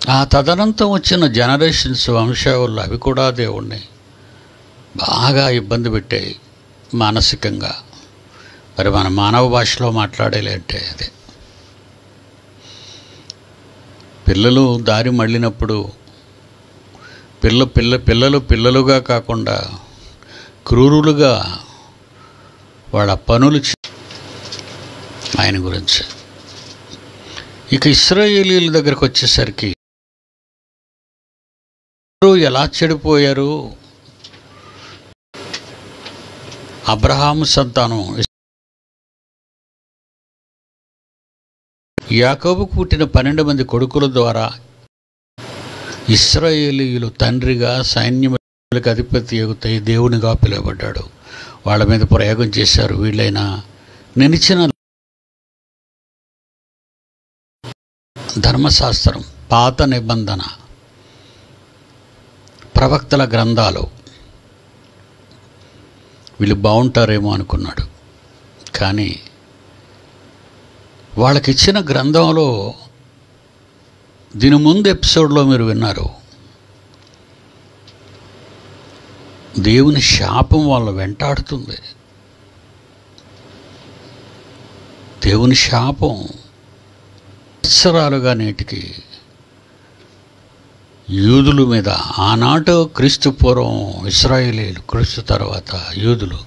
ఆ తదనంతం వచ్చిన జనరేషన్స్ వంశావళులు అవి కూడా దేవుణ్ణి బాగా ఇబ్బంది పెట్టాయి మానసికంగా మరి మన మానవ భాషలో మాట్లాడేది అంటే అదే పిల్లలు దారి మళ్ళినప్పుడు పిల్ల పిల్ల పిల్లలు పిల్లలుగా కాకుండా క్రూరులుగా వాళ్ళ పనులు చే- ఆయన గురించి ఇక ఇస్రాయేలీల దగ్గరకు వచ్చేసరికి ఎవరు ఎలా చెడిపోయారు అబ్రహాము సంతానం యాకోబుకు పుట్టిన పన్నెండు మంది కొడుకుల ద్వారా ఇస్రాయేలీయులు తండ్రిగా సైన్యములకు అధిపతి ఎగుతాయి దేవునిగా పిలువబడ్డాడు వాళ్ళ మీద ప్రయోగం చేశారు వీళ్ళైనా నిలిచిన ధర్మశాస్త్రం పాత నిబంధన ప్రవక్తల గ్రంథాలు వీళ్ళు బాగుంటారేమో అనుకున్నాడు కానీ వాళ్ళకిచ్చిన గ్రంథంలో దీని ముందు ఎపిసోడ్లో మీరు విన్నారు దేవుని శాపం వాళ్ళ వెంటాడుతుంది దేవుని శాపం సంవత్సరాలుగా నేటికి యూదుల మీద ఆనాడు క్రీస్తు పూర్వం ఇస్రాయేలీలు క్రీస్తు తర్వాత యూదులు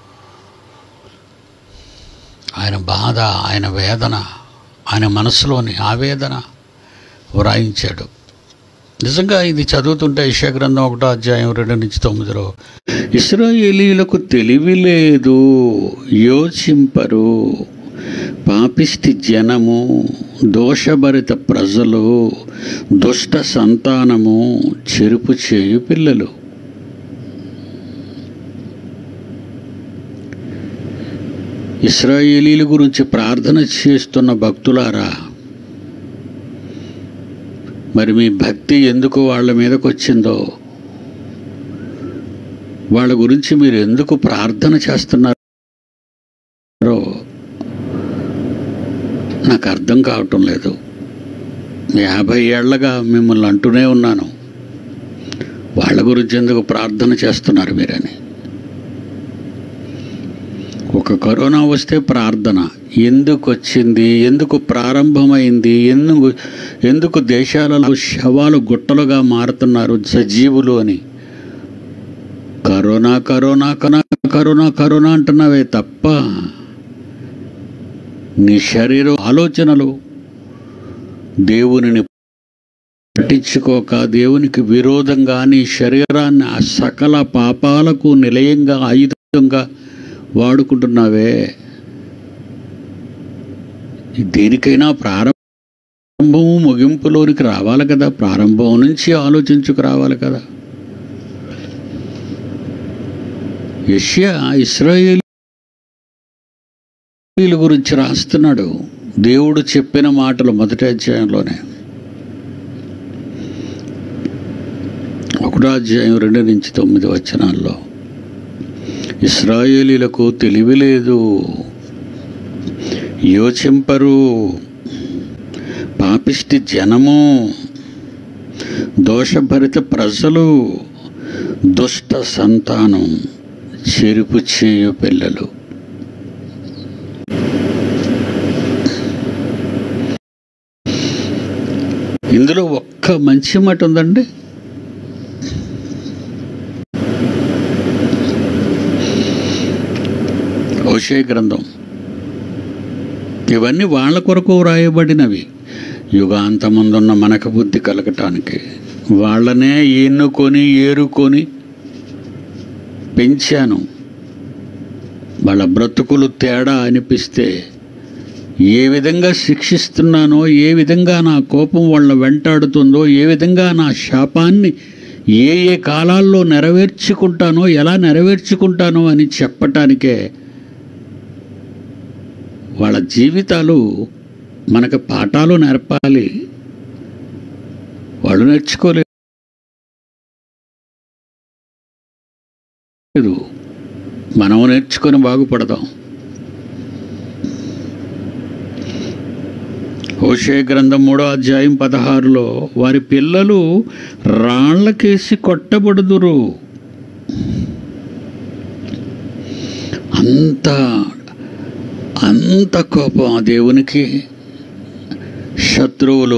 ఆయన బాధ ఆయన వేదన ఆయన మనసులోని ఆవేదన వ్రాయించాడు నిజంగా ఇది చదువుతుంటే ఇషా గ్రంథం ఒకటో అధ్యాయం రెండు నుంచి తొమ్మిదిలో ఇస్రాయేలీలకు తెలివి లేదు యోచింపరు పాపిష్టి జనము దోషభరిత ప్రజలు దుష్ట సంతానము చెరుపు చేయు పిల్లలు ఇస్రాయేలీల గురించి ప్రార్థన చేస్తున్న భక్తులారా మరి మీ భక్తి ఎందుకు వాళ్ళ మీదకి వచ్చిందో వాళ్ళ గురించి మీరు ఎందుకు ప్రార్థన చేస్తున్నారో నాకు అర్థం కావటం లేదు యాభై ఏళ్లగా మిమ్మల్ని అంటూనే ఉన్నాను వాళ్ళ గురించి ఎందుకు ప్రార్థన చేస్తున్నారు మీరని ఒక కరోనా వస్తే ప్రార్థన ఎందుకు వచ్చింది ఎందుకు ప్రారంభమైంది ఎందుకు ఎందుకు దేశాలలో శవాలు గుట్టలుగా మారుతున్నారు సజీవులు అని corona corona corona corona corona అంటున్నావే తప్ప నీ శరీర ఆలోచనలు దేవునిని పట్టించుకోక దేవునికి విరోధంగా నీ శరీరాన్ని ఆ సకల పాపాలకు నిలయంగా ఆయుధంగా వాడుకుంటున్నావే దేనికైనా ప్రారంభము ముగింపులోనికి రావాలి కదా ప్రారంభం నుంచి ఆలోచించుకు రావాలి కదా యష్యా ఇస్రాయేల్ వీళ్ళ గురించి రాస్తున్నాడు దేవుడు చెప్పిన మాటలు మొదటి అధ్యాయంలోనే ఒకటో అధ్యాయం రెండు నుంచి తొమ్మిది వచనాల్లో ఇస్రాయేలీలకు తెలివి లేదు యోచింపరు పాపిష్టి జనము దోషభరిత ప్రజలు దుష్ట సంతానం చెరుపు చేయు పిల్లలు ఇందులో ఒక్క మంచి మాట ఉందండి ఓషే గ్రంథం ఇవన్నీ వాళ్ళ కొరకు వ్రాయబడినవి యుగాంతమందున్న మనకు బుద్ధి కలగటానికి వాళ్ళనే ఎన్నుకొని ఏరుకొని పెంచాను వాళ్ళ బ్రతుకులు తేడా అనిపిస్తే ఏ విధంగా శిక్షిస్తున్నానో ఏ విధంగా నా కోపం వాళ్ళ వెంటాడుతుందో ఏ విధంగా నా శాపాన్ని ఏ ఏ కాలాల్లో నెరవేర్చుకుంటానో ఎలా నెరవేర్చుకుంటానో అని చెప్పటానికే వాళ్ళ జీవితాలు మనకు పాఠాలు నేర్పాలి వాళ్ళు నేర్చుకోలేదు మనం నేర్చుకొని బాగుపడదాం హోషే గ్రంథం మూడో అధ్యాయం పదహారులో వారి పిల్లలు రాళ్లకేసి కొట్టబడుదురు అంత అంత కోపం ఆ దేవునికి శత్రువులు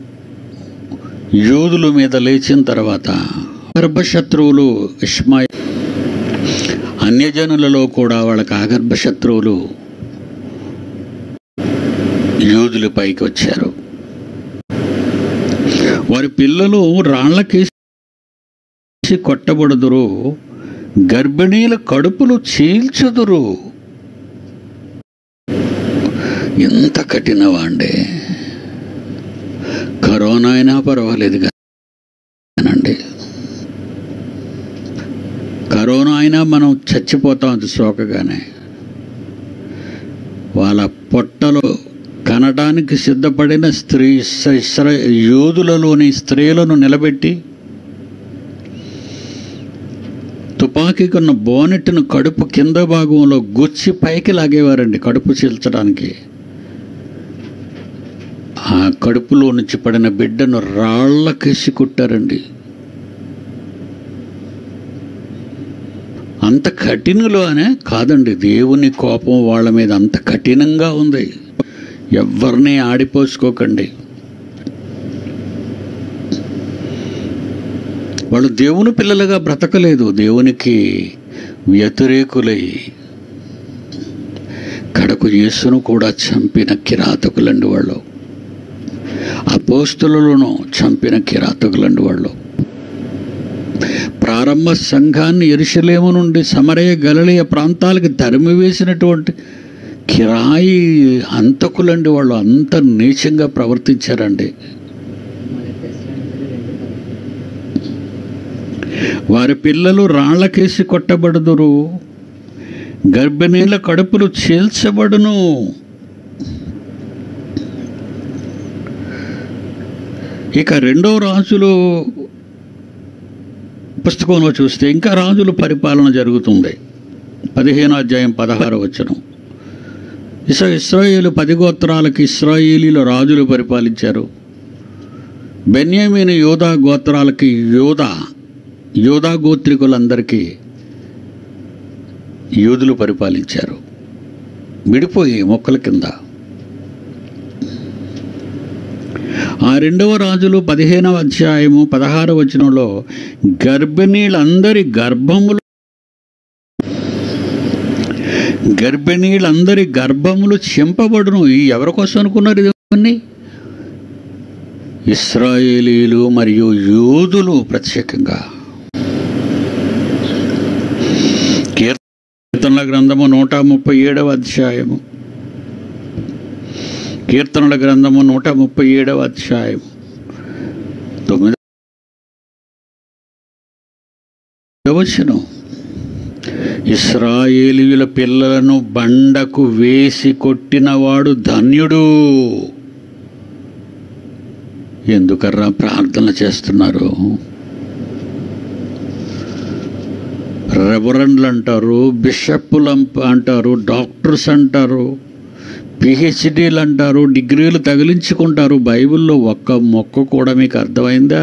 యోధుల మీద లేచిన తర్వాత గర్భశత్రువులు ఇష్మాయి అన్యజనులలో కూడా వాళ్ళకి ఆగర్భ శత్రువులు యోధుల పైకి వచ్చారు వారి పిల్లలు రాళ్లకేసి కొట్టబడుదురు గర్భిణీల కడుపులు చీల్చుదురు ఎంత కఠినవాండే కరోనా అయినా పర్వాలేదు కానండి కరోనా అయినా మనం చచ్చిపోతాం అది సోకగానే వాళ్ళ పొట్టలో కనడానికి సిద్ధపడిన స్త్రీ ఇస్ర- యోధులలోని స్త్రీలను నిలబెట్టి తుపాకీకున్న బోనెట్ను కడుపు కింద భాగంలో గుచ్చి పైకి లాగేవారండి కడుపు చీల్చడానికి ఆ కడుపులో నుంచి పడిన బిడ్డను రాళ్ళకేసి కుట్టారండి అంత కఠినలో అనే కాదండి దేవుని కోపం వాళ్ళ మీద అంత కఠినంగా ఉంది ఎవరిని ఆడిపోసుకోకండి వాళ్ళు దేవుని పిల్లలుగా బ్రతకలేదు దేవునికి వ్యతిరేకులై కడకు యేసును కూడా చంపిన కిరాతకులండి వాళ్ళు అపోస్తులను చంపిన కిరాతకులండి వాళ్ళు ప్రారంభ సంఘాన్ని ఎరుషలేము నుండి సమరయ గలలియ ప్రాంతాలకు తరిమి వేసినటువంటి కిరాయి హంతకులండి వాళ్ళు అంత నీచంగా ప్రవర్తించారండి వారి పిల్లలు రాళ్లకేసి కొట్టబడుదురు గర్భిణీల కడుపులు చీల్చబడును ఇక రెండో రాజులు పుస్తకంలో చూస్తే ఇంకా రాజుల పరిపాలన జరుగుతుంది పదిహేను అధ్యాయం పదహారు వచనం ఇస ఇస్రాయేలు పది గోత్రాలకు ఇస్రాయేలీల రాజులు పరిపాలించారు బెన్యామీను యోధా గోత్రాలకి యోధా యోధా గోత్రికులందరికీ యోధులు పరిపాలించారు విడిపోయి మొక్కల కింద ఆ రెండవ రాజులు పదిహేనవ అధ్యాయము పదహార వచనంలో గర్భిణీలందరి గర్భములు గర్భిణీలందరి గర్భములు చింపబడును ఈ ఎవరి కోసం అనుకున్నారు ఇవన్నీ ఇస్రాయేలీలు మరియు యూదులు ప్రత్యేకంగా కీర్తనల గ్రంథము నూట ముప్పై ఏడవ అధ్యాయము కీర్తనల గ్రంథము నూట ముప్పై ఏడవ అధ్యాయం తొమ్మిది వచనం ఇస్రాయేలీయుల పిల్లలను బండకు వేసి కొట్టినవాడు ధన్యుడు ఎందుకర్రా ప్రార్థన చేస్తున్నారు రెవరెండ్లు అంటారు బిషప్పులు అంప- అంటారు డాక్టర్స్ అంటారు పిహెచ్డీలు అంటారు డిగ్రీలు తగిలించుకుంటారు బైబిల్లో ఒక్క మొక్క కూడా మీకు అర్థమైందా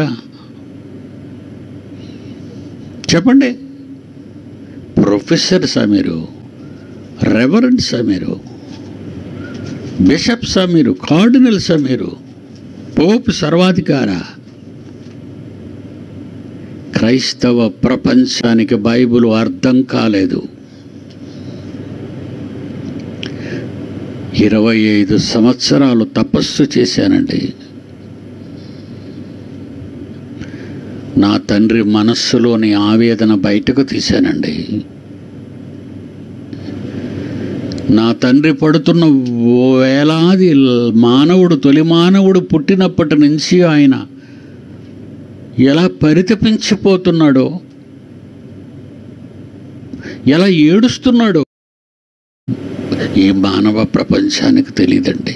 చెప్పండి ప్రొఫెసర్సా మీరు రెవరెండ్సా మీరు బిషప్సా మీరు కార్డినల్సా మీరు పోప్ సర్వాధికార క్రైస్తవ ప్రపంచానికి బైబిల్ అర్థం కాలేదు ఇరవై ఐదు సంవత్సరాలు తపస్సు చేశానండి నా తండ్రి మనస్సులోని ఆవేదన బయటకు తీశానండి నా తండ్రి పడుతున్న ఓ వేలాది ల్- మానవుడు తొలి మానవుడు పుట్టినప్పటి నుంచి ఆయన ఎలా పరితపించిపోతున్నాడో ఎలా ఏడుస్తున్నాడో ఈ మానవ ప్రపంచానికి తెలియదండి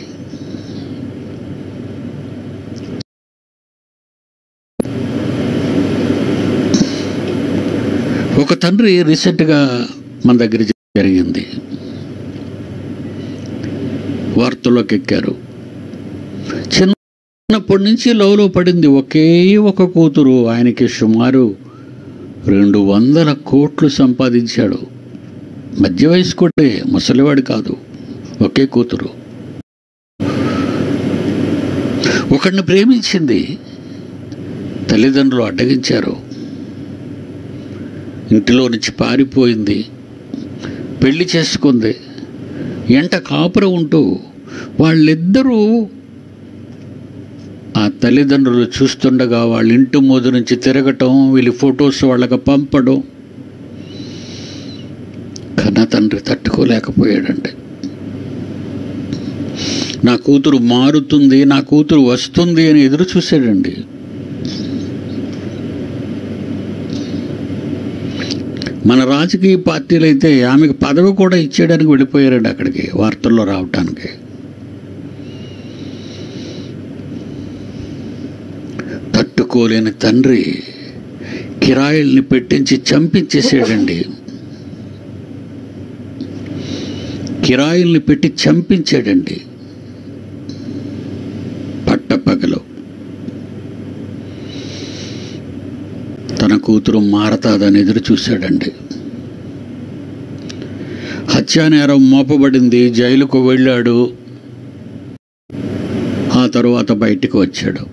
ఒక తండ్రి రీసెంట్గా మన దగ్గర జరిగింది వార్తల్లోకి ఎక్కారు చిన్నప్పటి నుంచి లోలో పడింది ఒకే ఒక కూతురు ఆయనకి సుమారు రెండు వందల కోట్లు సంపాదించాడు మధ్య వయస్కుడే ముసలివాడు కాదు ఒకే కూతురు ఒకడిని ప్రేమించింది తల్లిదండ్రులు అడ్డగించారు ఇంటిలో నుంచి పారిపోయింది పెళ్లి చేసుకుంది ఎంట కాపురం ఉంటూ వాళ్ళిద్దరూ ఆ తల్లిదండ్రులు చూస్తుండగా వాళ్ళ ఇంటి ముందు నుంచి తిరగటం వీళ్ళ ఫొటోస్ వాళ్ళకి పంపడం కన్న తండ్రి తట్టుకోలేకపోయాడండి నా కూతురు మారుతుంది నా కూతురు వస్తుంది అని ఎదురు చూశాడండి మన రాజకీయ పార్టీలు అయితే ఆమెకు పదవి కూడా ఇచ్చేయడానికి వెళ్ళిపోయారండి అక్కడికి వార్తల్లో రావటానికి తట్టుకోలేని తండ్రి కిరాయిల్ని పెట్టించి చంపించేసాడండి కిరాయిల్ని పెట్టి చంపించాడండి పట్టపగలు తన కూతురు మారతాదని ఎదురు చూశాడండి హత్యానేరం మోపబడింది జైలుకు వెళ్ళాడు ఆ తరువాత బయటికి వచ్చాడు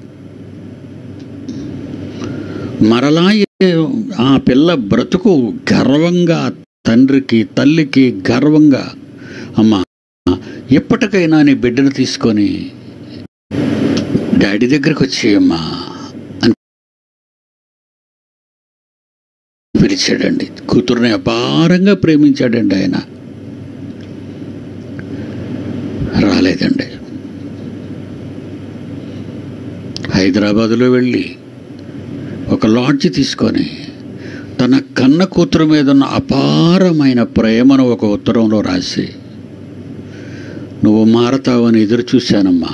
మరలా ఏ- ఆ పిల్ల బ్రతుకు గర్వంగా తండ్రికి తల్లికి గర్వంగా అమ్మా ఎప్పటికైనా నీ బిడ్డను తీసుకొని డాడీ దగ్గరకు వచ్చేయమ్మా అని పిలిచాడండి కూతురుని అపారంగా ప్రేమించాడండి ఆయన రాలేదండి హైదరాబాదులో వెళ్ళి ఒక లాడ్జ్ తీసుకొని తన కన్న కూతురు మీద ఉన్న అపారమైన ప్రేమను ఒక ఉత్తరంలో రాసి నువ్వు మారతావని ఎదురు చూశానమ్మా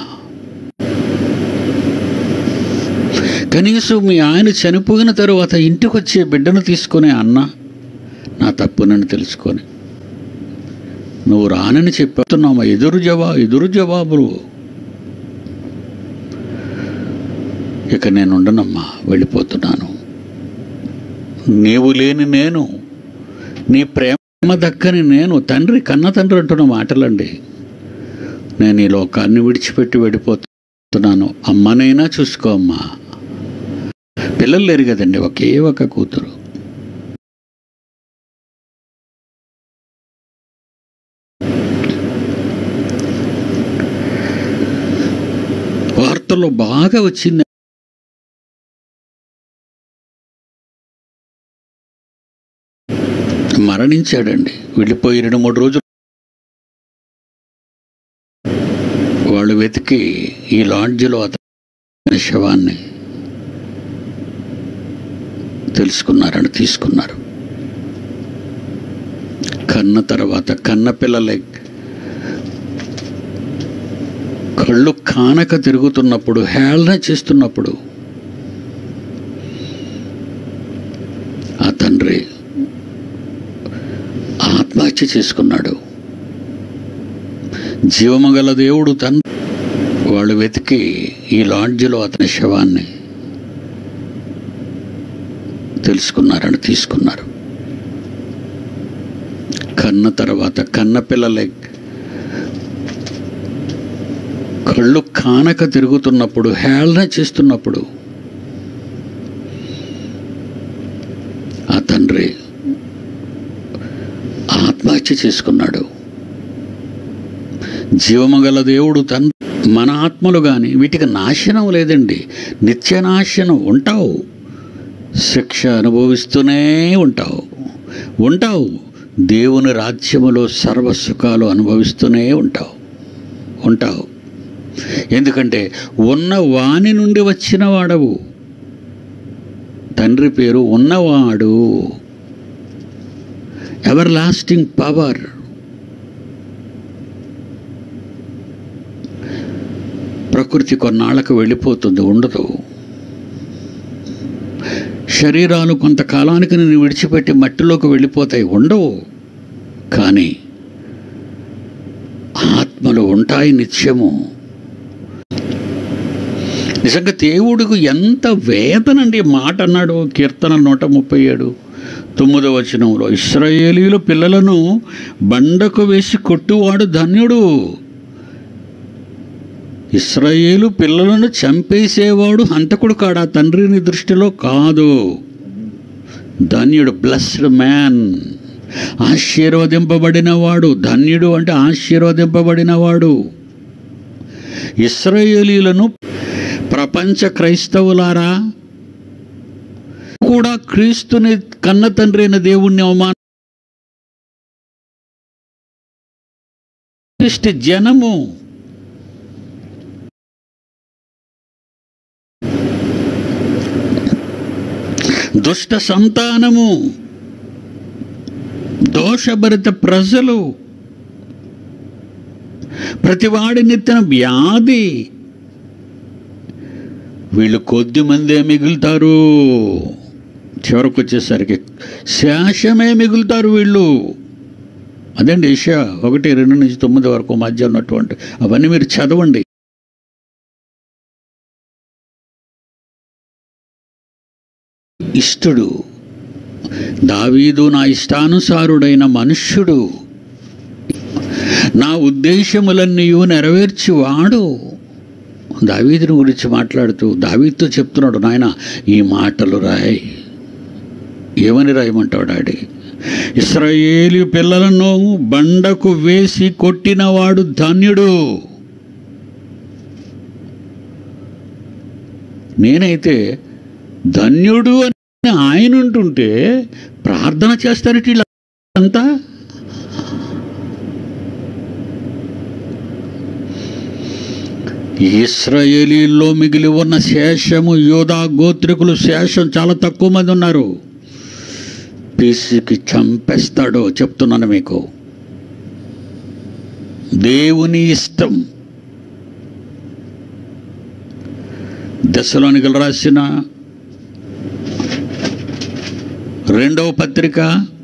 కనీసం మీ ఆయన చనిపోయిన తరువాత ఇంటికి వచ్చే బిడ్డను తీసుకొని అన్న నా తప్పునని తెలుసుకొని నువ్వు రానని చెప్పేస్తున్నామా ఎదురు జవా ఎదురు జవాబులు ఇక నేను ఉండనమ్మా వెళ్ళిపోతున్నాను నీవు లేని నేను నీ ప్రేమ దక్కని నేను తండ్రి కన్న తండ్రి అంటున్న మాటలండి నేను ఈ లోకాన్ని విడిచిపెట్టి వెళ్ళిపోతున్నాను అమ్మనైనా చూసుకో అమ్మా పిల్లలు లేరు కదండి ఒకే ఒక కూతురు వార్తల్లో బాగా వచ్చింది మరణించాడండి వెళ్ళిపోయి రెండు మూడు రోజులు వాళ్ళు వెతికి ఈ లాడ్జిలో అతని శవాన్ని తెలుసుకున్నారని తీసుకున్నారు కన్న తర్వాత కన్న పిల్లలే కళ్ళు కానక తిరుగుతున్నప్పుడు హేళన చేస్తున్నప్పుడు ఆ తండ్రి ఆత్మహత్య చేసుకున్నాడు జీవమగల దేవుడు తన్ వాళ్ళు వెతికి ఈ లాడ్జిలో అతని శవాన్ని తెలుసుకున్నారని తీసుకున్నారు కన్న తర్వాత కన్న పిల్లలే కళ్ళు కానక తిరుగుతున్నప్పుడు హేళన చేస్తున్నప్పుడు ఆ తండ్రి ఆత్మహత్య చేసుకున్నాడు జీవమగల దేవుడు తన్ మన ఆత్మలు కానీ వీటికి నాశనం లేదండి నిత్య నాశనం ఉంటావు శిక్ష అనుభవిస్తూనే ఉంటావు ఉంటావు దేవుని రాజ్యములో సర్వ సుఖాలు అనుభవిస్తూనే ఉంటావు ఉంటావు ఎందుకంటే ఉన్న వాని నుండి వచ్చిన వాడవు తండ్రి పేరు ఉన్నవాడు ఎవర్ లాస్టింగ్ పవర్ ప్రకృతి కొన్నాళ్ళకు వెళ్ళిపోతుంది ఉండదు శరీరాలు కొంతకాలానికి నేను విడిచిపెట్టి మట్టిలోకి వెళ్ళిపోతాయి ఉండవు కానీ ఆత్మలు ఉంటాయి నిత్యము నిజంగా దేవుడికి ఎంత వేదనండి ఈ మాట అన్నాడు కీర్తన నూట ముప్పై ఏడు తొమ్మిదో వచనంలో ఇస్రాయేలీలు పిల్లలను బండకు వేసి కొట్టువాడు ధన్యుడు ఇస్రాయేలు పిల్లలను చంపేసేవాడు హంతకుడు కాడా తండ్రిని దృష్టిలో కాదు ధన్యుడు బ్లస్డ్ మ్యాన్ ఆశీర్వదింపబడినవాడు ధన్యుడు అంటే ఆశీర్వదింపబడినవాడు ఇస్రాయేలీలను ప్రపంచ క్రైస్తవులారా కూడా క్రీస్తుని కన్న తండ్రి అయిన దేవుణ్ణి అవమాన క్రిస్టి జనము దుష్ట సంతానము దోషభరిత ప్రజలు ప్రతివాడి నెత్తిన వ్యాధి వీళ్ళు కొద్ది మందే మిగులుతారు చివరికి వచ్చేసరికి శేషమే మిగులుతారు వీళ్ళు అదండి ఇషా ఒకటి రెండు నుంచి తొమ్మిది వరకు మధ్య ఉన్నటువంటి అవన్నీ మీరు చదవండి ఇష్టడు దావీదు నా ఇష్టానుసారుడైన మనుష్యుడు నా ఉద్దేశములన్నీ నెరవేర్చువాడు దావీదుని గురించి మాట్లాడుతూ దావీదుతో చెప్తున్నాడు నాయన ఈ మాటలు రాయి ఏమని రాయమంటావు డాడీ ఇస్రాయేలు పిల్లలను బండకు వేసి కొట్టినవాడు ధన్యుడు నేనైతే ధన్యుడు అని ఆయన ఉంటుంటే ప్రార్థన చేస్తారట వీళ్ళంతా ఇస్రాయేలీల్లో మిగిలి ఉన్న శేషము యోధా గోత్రికులు శేషం చాలా తక్కువ మంది ఉన్నారు పీసికి చంపేస్తాడో చెప్తున్నాను మీకు దేవుని ఇష్టం దశలోనికలు రాసిన రెండవ పత్రిక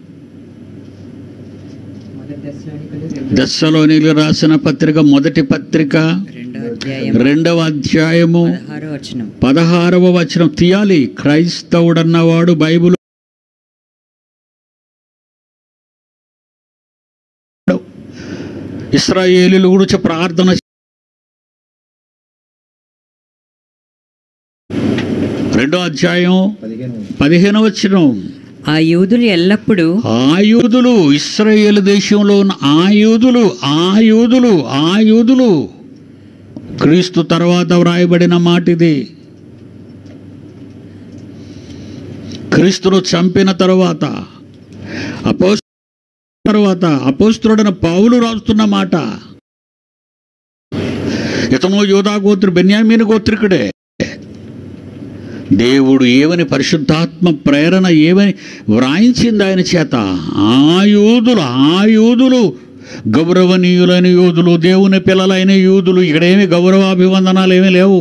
మొదటి దశలోనికలు రెండు- దశలోనికలు రాసిన పత్రిక మొదటి పత్రిక రెండో అధ్యాయం రెండవ అధ్యాయము పదహారో వచనం పదహారవ వచనం తీయాలి క్రైస్తవుడన్నవాడు బైబిల్ ఇస్రాయేలీల గురించి ప్రార్థన రెండో అధ్యాయం పదిహేను వచనం ఆ యూదులు ఎల్లప్పుడూ ఆ యూదులు ఇస్రాయేల్ దేశంలో ఉన్న ఆ యూదులు ఆ యూదులు ఆ యూదులు క్రీస్తు తర్వాత వ్రాయబడిన మాట ఇది క్రీస్తును చంపిన తరువాత అపోస్ తర్వాత అపోస్తుడైన పౌలు రాస్తున్న మాట ఇతను యోధా గోత్రి బెన్యామీని గోత్రికుడే దేవుడు ఏవని పరిశుద్ధాత్మ ప్రేరణ ఏవని వ్రాయించింది ఆయన చేత ఆ యూదులు ఆ యూదులు గౌరవనీయులైన యూదులు దేవుని పిల్లలైన యూదులు ఇక్కడేమి గౌరవాభివందనాలు ఏమీ లేవు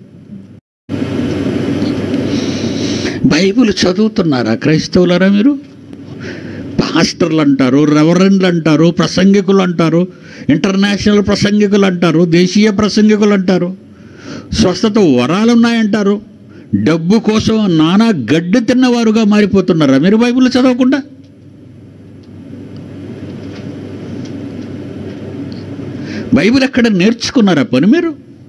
బైబిల్ చదువుతున్నారా క్రైస్తవులరా మీరు పాస్టర్లు అంటారు రెవరెండ్లు అంటారు ప్రసంగికులు అంటారు ఇంటర్నేషనల్ ప్రసంగికులు అంటారు దేశీయ ప్రసంగికులు అంటారు స్వస్థత వరాలు ఉన్నాయంటారు డబ్బు కోసం నానా గడ్డి తిన్నవారుగా మారిపోతున్నారా మీరు బైబిల్ చదవకుండా బైబిల్ ఎక్కడ నేర్చుకున్నారా పని మీరు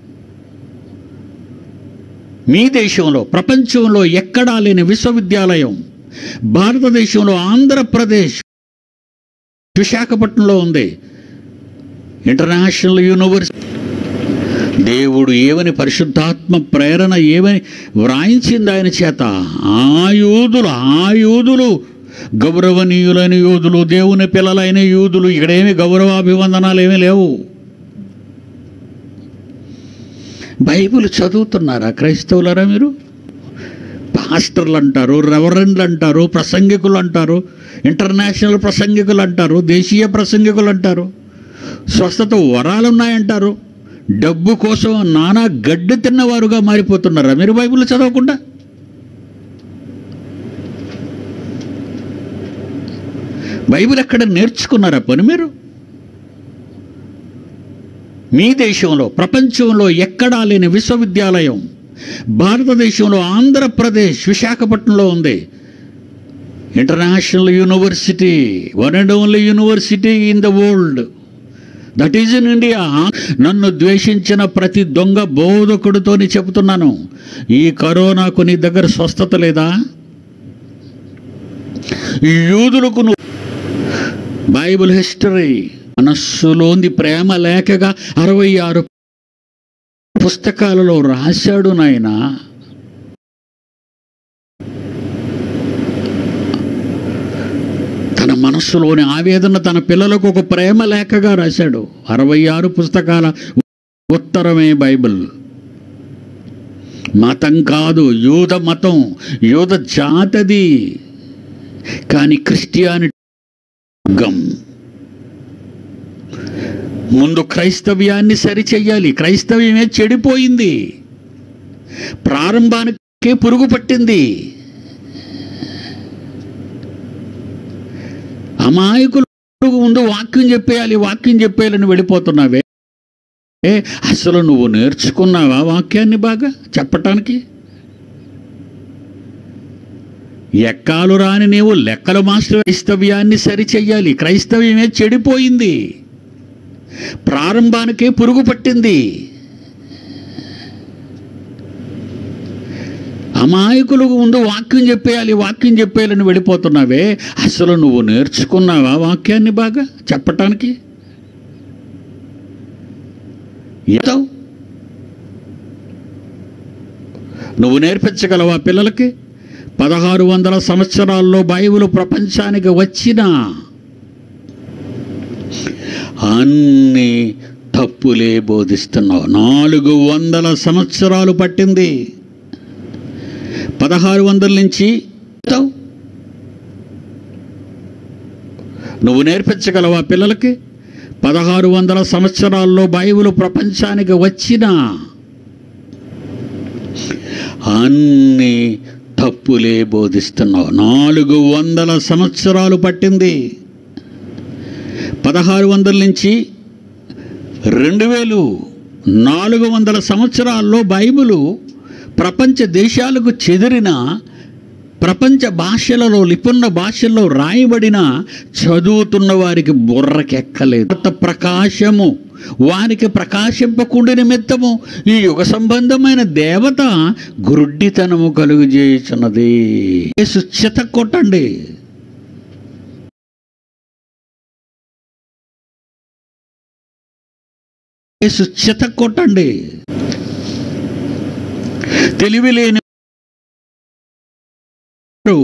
మీ దేశంలో ప్రపంచంలో ఎక్కడా లేని విశ్వవిద్యాలయం భారతదేశంలో ఆంధ్రప్రదేశ్ విశాఖపట్నంలో ఉంది ఇంటర్నేషనల్ యూనివర్సిటీ దేవుడు ఏవని పరిశుద్ధాత్మ ప్రేరణ ఏవని వ్రాయించింది ఆయన చేత ఆ యూదులు ఆ యూదులు గౌరవనీయులైన యూదులు దేవుని పిల్లలైన యూదులు ఇక్కడేమి గౌరవాభివందనాలు ఏమీ లేవు బైబిల్ చదువుతున్నారా క్రైస్తవులరా మీరు పాస్టర్లు అంటారు రెవరెండ్లు అంటారు ప్రసంగికులు అంటారు ఇంటర్నేషనల్ ప్రసంగికులు అంటారు దేశీయ ప్రసంగికులు అంటారు స్వస్థత వరాలు ఉన్నాయంటారు డబ్బు కోసం నానా గడ్డి తిన్నవారుగా మారిపోతున్నారా మీరు బైబిల్ చదవకుండా బైబిల్ ఎక్కడ నేర్చుకున్నారా పని మీరు మీ దేశంలో ప్రపంచంలో ఎక్కడా లేని విశ్వవిద్యాలయం భారతదేశంలో ఆంధ్రప్రదేశ్ విశాఖపట్నంలో ఉంది international university one and only university in the world that is in India నన్ను ద్వేషించిన ప్రతి దొంగ బోధకుడితోని చెబుతున్నాను ఈ కరోనాకు నీ దగ్గర స్వస్థత లేదా ఈ యూదులకు నువ్వు బైబిల్ హిస్టరీ మనస్సులోని ప్రేమ లేకగా అరవై ఆరు పుస్తకాలలో రాశాడు నాయన తన మనస్సులోని ఆవేదన తన పిల్లలకు ఒక ప్రేమ లేఖగా రాశాడు అరవై ఆరు పుస్తకాల ఉత్తరమే బైబిల్ మతం కాదు యూద మతం యూద జాతది కానీ క్రిస్టియానిటీ మార్గం ముందు క్రైస్తవ్యాన్ని సరిచెయ్యాలి క్రైస్తవ్యమే చెడిపోయింది ప్రారంభానికే పురుగు పట్టింది అమాయకులు ముందు వాక్యం చెప్పేయాలి వాక్యం చెప్పేయాలని వెళ్ళిపోతున్నావే ఏ అసలు నువ్వు నేర్చుకున్నావా వాక్యాన్ని బాగా చెప్పటానికి ఎక్కాలు రాని నీవు లెక్కల మాస్టర్ క్రైస్తవ్యాన్ని సరిచెయ్యాలి క్రైస్తవ్యమే చెడిపోయింది ప్రారంభానికే పురుగు పట్టింది అమాయకులు ముందు వాక్యం చెప్పేయాలి వాక్యం చెప్పేయాలని వెళ్ళిపోతున్నావే అసలు నువ్వు నేర్చుకున్నావా వాక్యాన్ని బాగా చెప్పటానికి ఏదో నువ్వు నేర్పించగలవా పిల్లలకి పదహారు వందల సంవత్సరాల్లో బైబిల్ ప్రపంచానికి వచ్చిన అన్ని తప్పులే బోధిస్తున్నావు నాలుగు వందల సంవత్సరాలు పట్టింది పదహారు వందల నుంచి నువ్వు నేర్పించగలవా పిల్లలకి పదహారు వందల సంవత్సరాల్లో బైబిల్ ప్రపంచానికి వచ్చిన అన్ని తప్పులే బోధిస్తున్నావు నాలుగు వందల సంవత్సరాలు పట్టింది పదహారు వందల నుంచి రెండు వేలు నాలుగు వందల సంవత్సరాల్లో బైబిలు ప్రపంచ దేశాలకు చెదిరిన ప్రపంచ భాషలలో లిపున్న భాషల్లో రాయబడిన చదువుతున్న వారికి బుర్రకెక్కలేదు కొత్త ప్రకాశము వారికి ప్రకాశింపకుండా నిమిత్తము ఈ యుగ సంబంధమైన దేవత గురుడ్డితనము కలుగు చేయుచున్నది సుచిత కొట్టండి సుచిత కొట్టండి తెలివి లేని వారు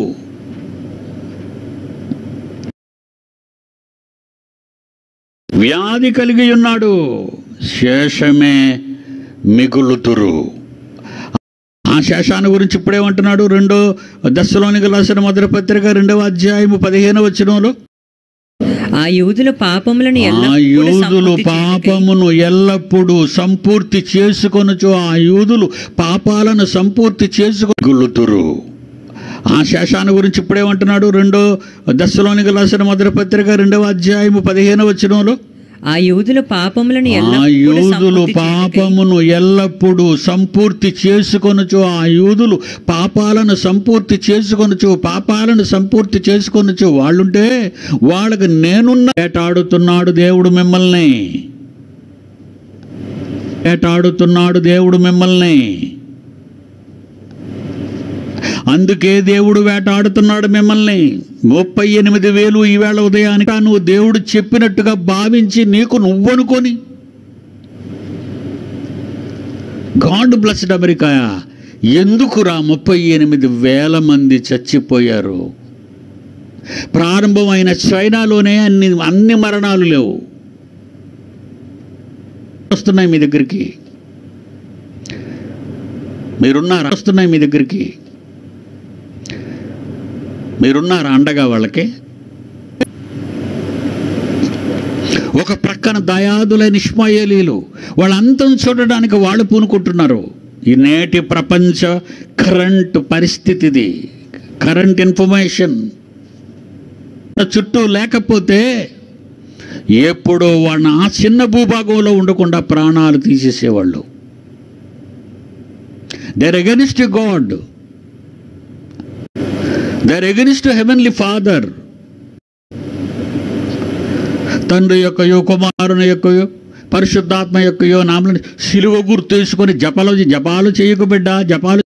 వ్యాధి కలిగి ఉన్నాడు శేషమే మిగులుతురు ఆ శేషాన్ని గురించి ఇప్పుడేమంటున్నాడు రెండో దశలోనికి రాసిన మొదటి పత్రిక రెండవ అధ్యాయము పదిహేను వచనంలో ఆ యూదుల పాపములను ఆ ఎల్లప్పుడూ యూదులు సంపూర్తి చేయుటకై పాపమును ఎల్లప్పుడూ సంపూర్తి చేసుకొనుచు ఆ యూదులు పాపాలను సంపూర్తి చేసుకొగులుతురు ఆ శేషాన్ని గురించి ఇప్పుడేమంటున్నాడు రెండో దశలోనికి రాసిన మొదటి పత్రిక రెండవ అధ్యాయము పదిహేను వచనంలో ఆ యూదుల పాపములను ఆ ఎల్లప్పుడూ యూదులు సంపూర్తి చేయుటకై పాపమును ఎల్లప్పుడూ సంపూర్తి చేసుకొనుచు ఆ యూదులు పాపాలను సంపూర్తి చేసుకొనుచు పాపాలను సంపూర్తి చేసుకొనుచు వాళ్ళుంటే వాళ్ళకి నేనున్న ఏటాడుతున్నాడు దేవుడు మిమ్మల్ని ఏటాడుతున్నాడు దేవుడు మిమ్మల్ని అందుకే దేవుడు వేటాడుతున్నాడు మిమ్మల్ని ముప్పై ఎనిమిది వేలు ఈవేళ ఉదయానికి నువ్వు దేవుడు చెప్పినట్టుగా భావించి నీకు నువ్వనుకొని గాడ్ బ్లస్డ్ అమెరికా ఎందుకురా ముప్పై ఎనిమిది వేల మంది చచ్చిపోయారు ప్రారంభమైన చైనాలోనే అన్ని అన్ని మరణాలు లేవు వస్తున్నాయి మీ దగ్గరికి మీరున్నారా వస్తున్నాయి మీ దగ్గరికి మీరున్నారా అండగా వాళ్ళకి ఒక ప్రక్కన దయాదులైన ఇష్మాయేలీలు వాళ్ళ అంతం చూడడానికి వాళ్ళు పూనుకుంటున్నారు ఈ నేటి ప్రపంచ కరెంట్ పరిస్థితిది కరెంట్ ఇన్ఫర్మేషన్ చుట్టూ లేకపోతే ఎప్పుడో వాళ్ళ ఆ చిన్న భూభాగంలో ఉండకుండా ప్రాణాలు తీసేసేవాళ్ళు they're against God they're against heavenly father తండ్రి యొక్కయో కుమారుని యొక్కయో పరిశుద్ధాత్మ యొక్కయో నామలను సిలువ గుర్తు తీసుకొని జపాలు జపాలు చేయకు బిడ్డ జపాలు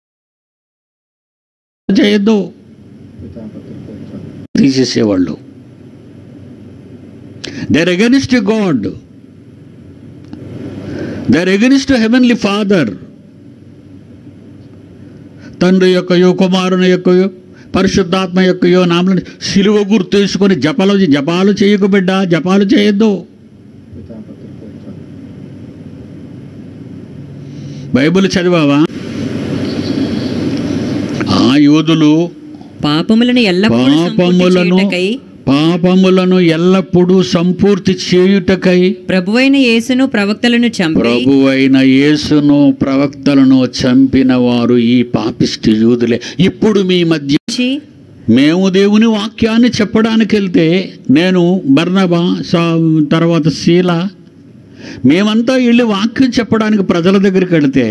చేయొద్దు తీసేసేవాళ్ళు they're against God they're against heavenly father తండ్రి యొక్కయో కుమారుని యొక్కయో పరిశుద్ధాత్మ యొక్కయో నామలను సిలువ గుర్తు తీసుకొని జపాలు జపాలు చేయకు బిడ్డ జపాలు చేయొద్దు బైబిల్ చదివావా ఆ యోధులు పాపములను ఎల్లప్పుడూ సంపూర్తి పాపములను చేయుటకై పాపములను ఎల్లప్పుడూ సంపూర్తి చేయుటకై ప్రభువైన యేసును ప్రవక్తలను చంపి ప్రభు అయిన యేసును ప్రవక్తలను చంపిన వారు ఈ పాపిష్టి యూదులే ఇప్పుడు మీ మధ్య మేము దేవుని వాక్యాన్ని చెప్పడానికి వెళ్తే నేను బర్నబా సా తర్వాత శీల మేమంతా వెళ్ళి వాక్యం చెప్పడానికి ప్రజల దగ్గరికి వెళితే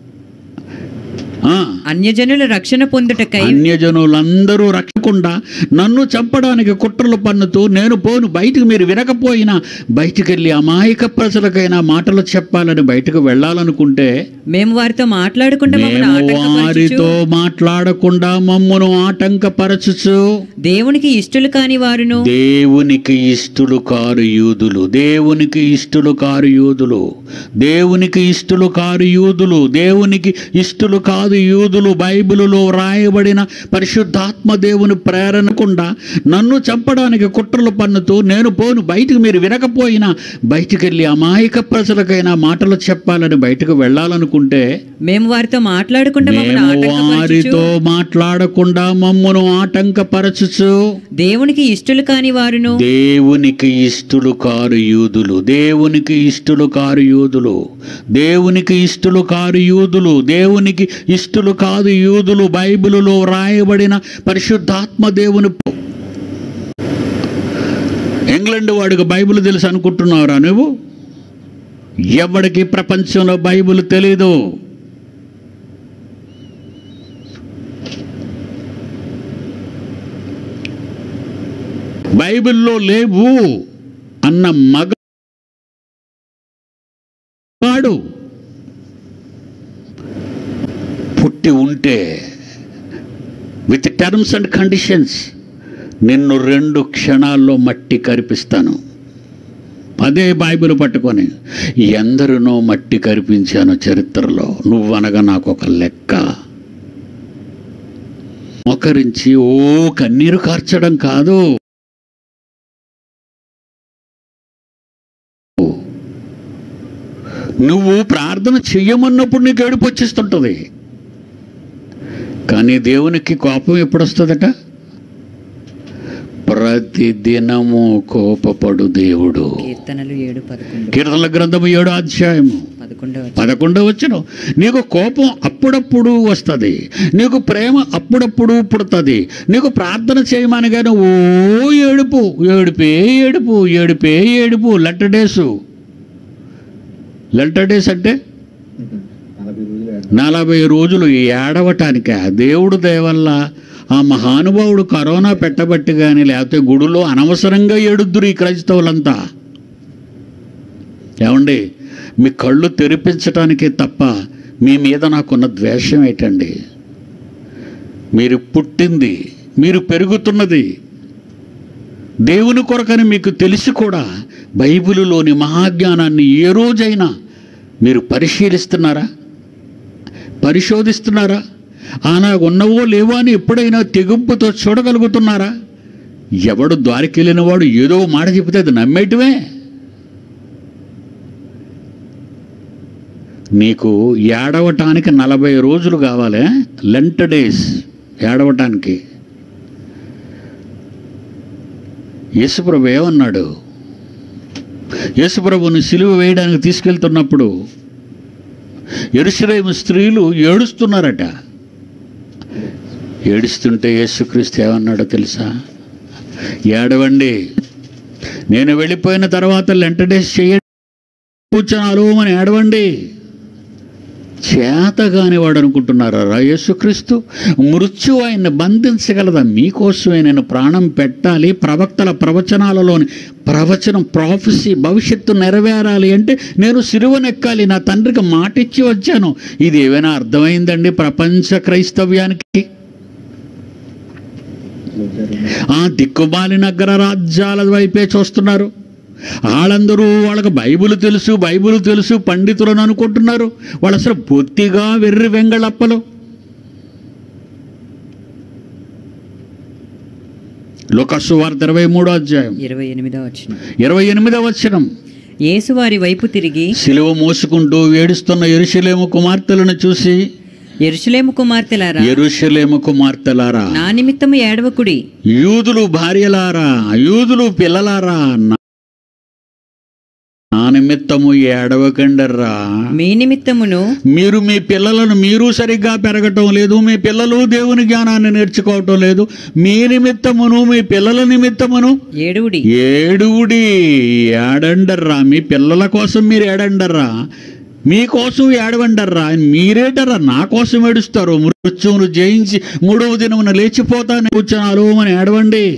ఆ, అన్యజనుల రక్షణ పొందుటకై అన్యజనులందరూ రక్షకుండా నన్ను చంపడానికి కుట్రలు పన్నుతూ నేను పోను బయటికి మీరు వినకపోయినా బయటికి వెళ్ళి అమాయక ప్రజలకైనా మాటలు చెప్పాలని బయటకు వెళ్ళాలనుకుంటే మేము వారితో మాట్లాడకుండా మమ్మల్ని మేము ఆటంకపరచుచు వారితో మాట్లాడకుండా మమ్మను ఆటంకపరచుచు దేవునికి ఇష్టలు కాని వారును దేవునికి ఇష్టలు కారు యూదులు దేవునికి ఇష్టలు కారు యూదులు దేవునికి ఇష్టలు కారు యూదులు దేవునికి ఇష్టలు కాదు యూదులు బైబిలులో వ్రాయబడిన పరిశుద్ధాత్మ దేవుని ప్రేరణకుండా నన్ను చంపడానికి కుట్రలు పన్నుతూ నేను పోను బయటికి మీరు వినకపోయినా బయటికి వెళ్ళి అమాయక ప్రజలకైనా మాటలు చెప్పాలని బయటకు వెళ్ళాలనుకుంటే మేము వారితో మాట్లాడకుండా మమ్మల్ని మేము వారితో ఆటంకపరచుచు మాట్లాడకుండా మమ్మను ఆటంకపరచుచు దేవునికి ఇష్టలు కాని వారును దేవునికి ఇష్టలు కారు యూదులు దేవునికి ఇష్టలు కారు యూదులు దేవునికి ఇష్టలు కారు యూదులు దేవునికి ఇష్టలు కాదు యూదులు బైబిలులో వ్రాయబడిన పరిశుద్ధాత్మ దేవుని ఇంగ్లాండ్ వాడికి బైబిల్ తెలుసు అనుకుంటున్నావురా నువ్వు ఎవడికి ప్రపంచంలో బైబిల్ తెలీదు బైబిల్లో లేవు అన్న మగ వాడు పుట్టి ఉంటే విత్ టర్మ్స్ అండ్ కండిషన్స్ నిన్ను రెండు క్షణాల్లో మట్టి కరిపిస్తాను అదే బైబిల్ పట్టుకొని ఎందరినో మట్టి కరిపించాను చరిత్రలో నువ్వనగా నాకు ఒక లెక్క మోకరించి ఓ కన్నీరు కార్చడం కాదు నువ్వు ప్రార్థన చెయ్యమన్నప్పుడు నీకు ఏడుపు వచ్చేస్తుంటుంది కానీ దేవునికి కోపం ఎప్పుడు వస్తుందట ప్రతి దినము కోపపడు దేవుడు కీర్తనలు ఏడు పదకొండు కీర్తనల గ్రంథము ఏడో అధ్యాయము పదకొండవ పదకొండవ వచ్చిన నీకు కోపం అప్పుడప్పుడు వస్తుంది నీకు ప్రేమ అప్పుడప్పుడు పుడుతుంది నీకు ప్రార్థన చేయమని కానీ ఓ ఏడుపు ఏడుపే ఏడుపు ఏడుపే ఏడుపు లెటర్ డేసు లెటర్ డేస్ అంటే నలభై రోజులు ఏడవటానికి ఆ దేవుడు దయవల్ల ఆ మహానుభావుడు కరోనా పెట్టబట్టి కానీ లేకపోతే గుడిలో అనవసరంగా ఏడుద్దురు ఈ క్రైస్తవులంతా ఏమండి మీ కళ్ళు తెరిపించటానికే తప్ప మీ మీద నాకున్న ద్వేషం ఏంటండి మీరు పుట్టింది మీరు పెరుగుతున్నది దేవుని కొరకని మీకు తెలిసి కూడా బైబిలులోని మహాజ్ఞానాన్ని ఏ రోజైనా మీరు పరిశీలిస్తున్నారా పరిశోధిస్తున్నారా ఆనా ఉన్నవో లేవో అని ఎప్పుడైనా తెగింపుతో చూడగలుగుతున్నారా ఎవడు ద్వారికెళ్ళిన వాడు ఏదో మాట చెబితే అది నమ్మేటివే నీకు ఏడవటానికి నలభై రోజులు కావాలి లెంట్ డేస్ ఏడవటానికి యేసుప్రభు ఏమన్నాడు యేసుప్రభుని సిలువ వేయడానికి తీసుకెళ్తున్నప్పుడు ఎరుసలేము స్త్రీలు ఏడుస్తున్నారట ఏడుస్తుంటే యేసుక్రీస్తు ఏమన్నాడో తెలుసా ఏడవండి నేను వెళ్ళిపోయిన తర్వాత లెంట డేస్ చేయండి కూర్చొని అలవమని ఏడవండి చేతగాని వాడు అనుకుంటున్నారా యేసుక్రీస్తు మృత్యు ఆయన్ని బంధించగలదా మీకోసమే నేను ప్రాణం పెట్టాలి ప్రవక్తల ప్రవచనాలలోని ప్రవచనం ప్రాఫెసీ భవిష్యత్తు నెరవేరాలి అంటే నేను సిరువనెక్కాలి నా తండ్రికి మాటిచ్చి వచ్చాను ఇది ఏమైనా అర్థమైందండి ప్రపంచ క్రైస్తవ్యానికి ఆ దిక్కుమాలిన నగర రాజ్యాల వైపే చూస్తున్నారు వాళ్ళందరూ వాళ్ళకి బైబిల్ తెలుసు బైబిల్ తెలుసు పండితులను అనుకుంటున్నారు వాళ్ళు అసలు బొత్తిగా వెర్రి వెంగళప్పలు లోకస్సు వార్త ఇరవై మూడో అధ్యాయం ఇరవై ఎనిమిదో వచ్చిన ఇరవై ఎనిమిదవ వచనం యేసు వారి వైపు తిరిగి సిలువ మోసుకుంటూ ఏడుస్తున్న ఎరుషలేము కుమార్తెలను చూసి ఎరుషలేము కుమార్తెలారా ఎరుషలేము కుమార్తెలారా నా నిమిత్తము ఏడవకుడి యూదులు భార్యలారా యూదులు పిల్లలారా నా నా నిమిత్తము ఏడవకండర్రా మీ నిమిత్తమును మీరు మీ పిల్లలను మీరు సరిగ్గా పెరగటం లేదు మీ పిల్లలు దేవుని జ్ఞానాన్ని నేర్చుకోవటం లేదు మీ నిమిత్తమును మీ పిల్లల నిమిత్తమును ఏడువుడి ఏడువుడి ఏడండర్రా మీ పిల్లల కోసం మీరు ఏడండర్రా మీకోసం ఏడవండర్రా మీరేటర్రా నా కోసం ఏడుస్తారు మృత్యువును జయించి మూడవ దినమున లేచిపోతాను కూర్చొని అని ఏడవండి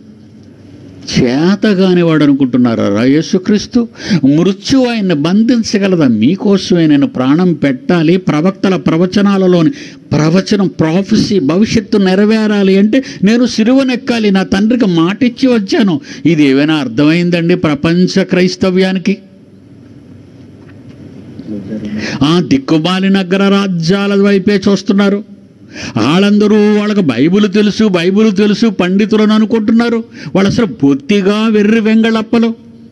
చేతగాని వాడు అనుకుంటున్నారా యేసుక్రీస్తు మృత్యు ఆయన్ని బంధించగలదా మీకోసమే నేను ప్రాణం పెట్టాలి ప్రవక్తల ప్రవచనాలలోని ప్రవచనం ప్రాఫెసీ భవిష్యత్తు నెరవేరాలి అంటే నేను సిరువనెక్కాలి నా తండ్రికి మాటిచ్చి వచ్చాను ఇది ఏమైనా అర్థమైందండి ప్రపంచ క్రైస్తవ్యానికి ఆ దిక్కుమాలిన నగర రాజ్యాల వైపే చూస్తున్నారు వాళ్ళందరూ వాళ్ళకి బైబిల్ తెలుసు బైబిల్ తెలుసు పండితులను అనుకుంటున్నారు వాళ్ళు అసలు బొత్తిగా వెర్రి వెంగళప్పలు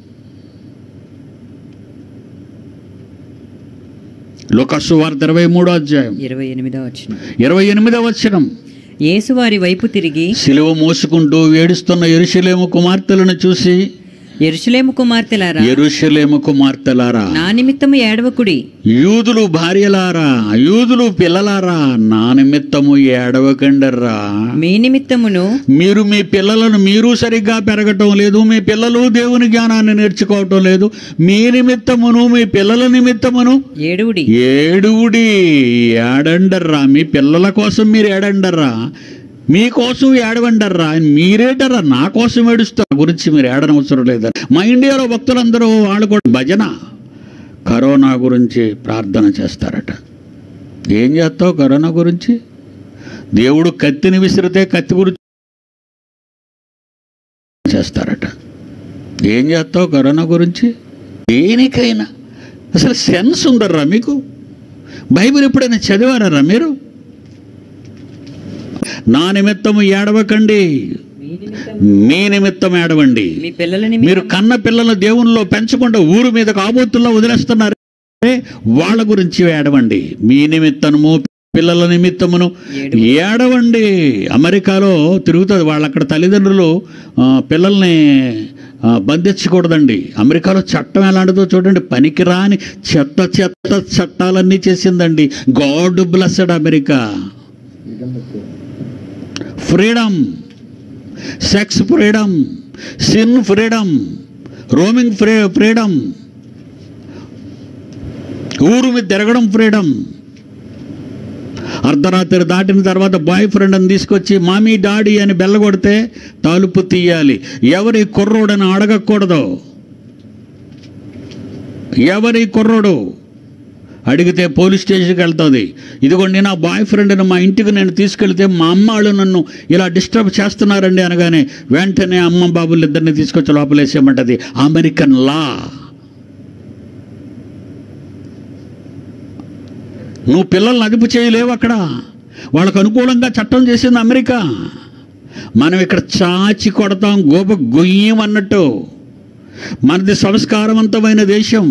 లోకస్సు వార్త ఇరవై మూడో అధ్యాయం ఇరవై ఎనిమిదో వచ్చిన ఇరవై ఎనిమిదవ వచనం యేసు వారి వైపు తిరిగి సిలువ మోసుకుంటూ ఏడుస్తున్న ఎరుషలేము కుమార్తెలను చూసి ఎరుషలేము కుమార్తెలారా ఎరుషలేము కుమార్తెలారా నా నిమిత్తము ఏడవకుడి యూదులు భార్యలారా యూదులు పిల్లలారా నా నిమిత్తము ఏడవకండర్రా మీ నిమిత్తమును మీరు మీ పిల్లలను మీరు సరిగ్గా పెరగటం లేదు మీ పిల్లలు దేవుని జ్ఞానాన్ని నేర్చుకోవటం లేదు మీ నిమిత్తమును మీ పిల్లల నిమిత్తమును ఏడువుడి ఏడువుడి ఏడండర్రా మీ పిల్లల కోసం మీరు ఏడండర్రా మీకోసం ఏడవండర్రా మీరేటర్రా నా కోసం ఏడుస్తారు గురించి మీరు ఏడనవసరం లేదని మా ఇండియాలో భక్తులందరూ వాళ్ళు కూడా భజన కరోనా గురించి ప్రార్థన చేస్తారట ఏం చేస్తావు కరోనా గురించి దేవుడు కత్తిని విసిరితే కత్తి గురించి చేస్తారట ఏం చేస్తావు కరోనా గురించి దేనికైనా అసలు సెన్స్ ఉందర్రా మీకు బైబిల్ ఎప్పుడైనా చదివారా మీరు నా నిమిత్తము ఏడవకండి మీ నిమిత్తం ఏడవండి మీ పిల్లల మీరు నిమిత్తం కన్న పిల్లల దేవునిలో పెంచకుండా ఊరు మీద కాబోతుల్లో వదిలేస్తున్నారు వాళ్ళ గురించి ఏడవండి మీ నిమిత్తము పిల్లల నిమిత్తమును ఏడవండి అమెరికాలో తిరుగుతుంది వాళ్ళు అక్కడ తల్లిదండ్రులు ఆ, పిల్లల్ని ఆ, బంధించకూడదండి అమెరికాలో చట్టం ఎలాంటిదో చూడండి పనికిరాని చెత్త చెత్త చట్టాలన్నీ చేసిందండి God blessed America freedom sex freedom sin freedom roaming free freedom ఊరు మీద తిరగడం ఫ్రీడమ్ అర్ధరాత్రి దాటిన తర్వాత బాయ్ ఫ్రెండ్ అని తీసుకొచ్చి మామీ డాడీ అని బెల్లగొడితే తలుపు తీయాలి ఎవరి కుర్రోడని అడగకూడదు ఎవరి కుర్రోడు అడిగితే పోలీస్ స్టేషన్కి వెళ్తుంది ఇదిగోండి నా బాయ్ ఫ్రెండ్ని మా ఇంటికి నేను తీసుకెళ్తే మా అమ్మ వాళ్ళు నన్ను ఇలా డిస్టర్బ్ చేస్తున్నారండి అనగానే వెంటనే అమ్మ బాబులు ఇద్దరిని తీసుకొచ్చి లోపలేసేయమంటది అమెరికన్ లా నువ్వు పిల్లల్ని అదుపు చేయలేవు అక్కడ వాళ్ళకు అనుకూలంగా చట్టం చేసింది అమెరికా మనం ఇక్కడ చాచి కొడతాం గోప గొయ్యం అన్నట్టు మనది సంస్కారవంతమైన దేశం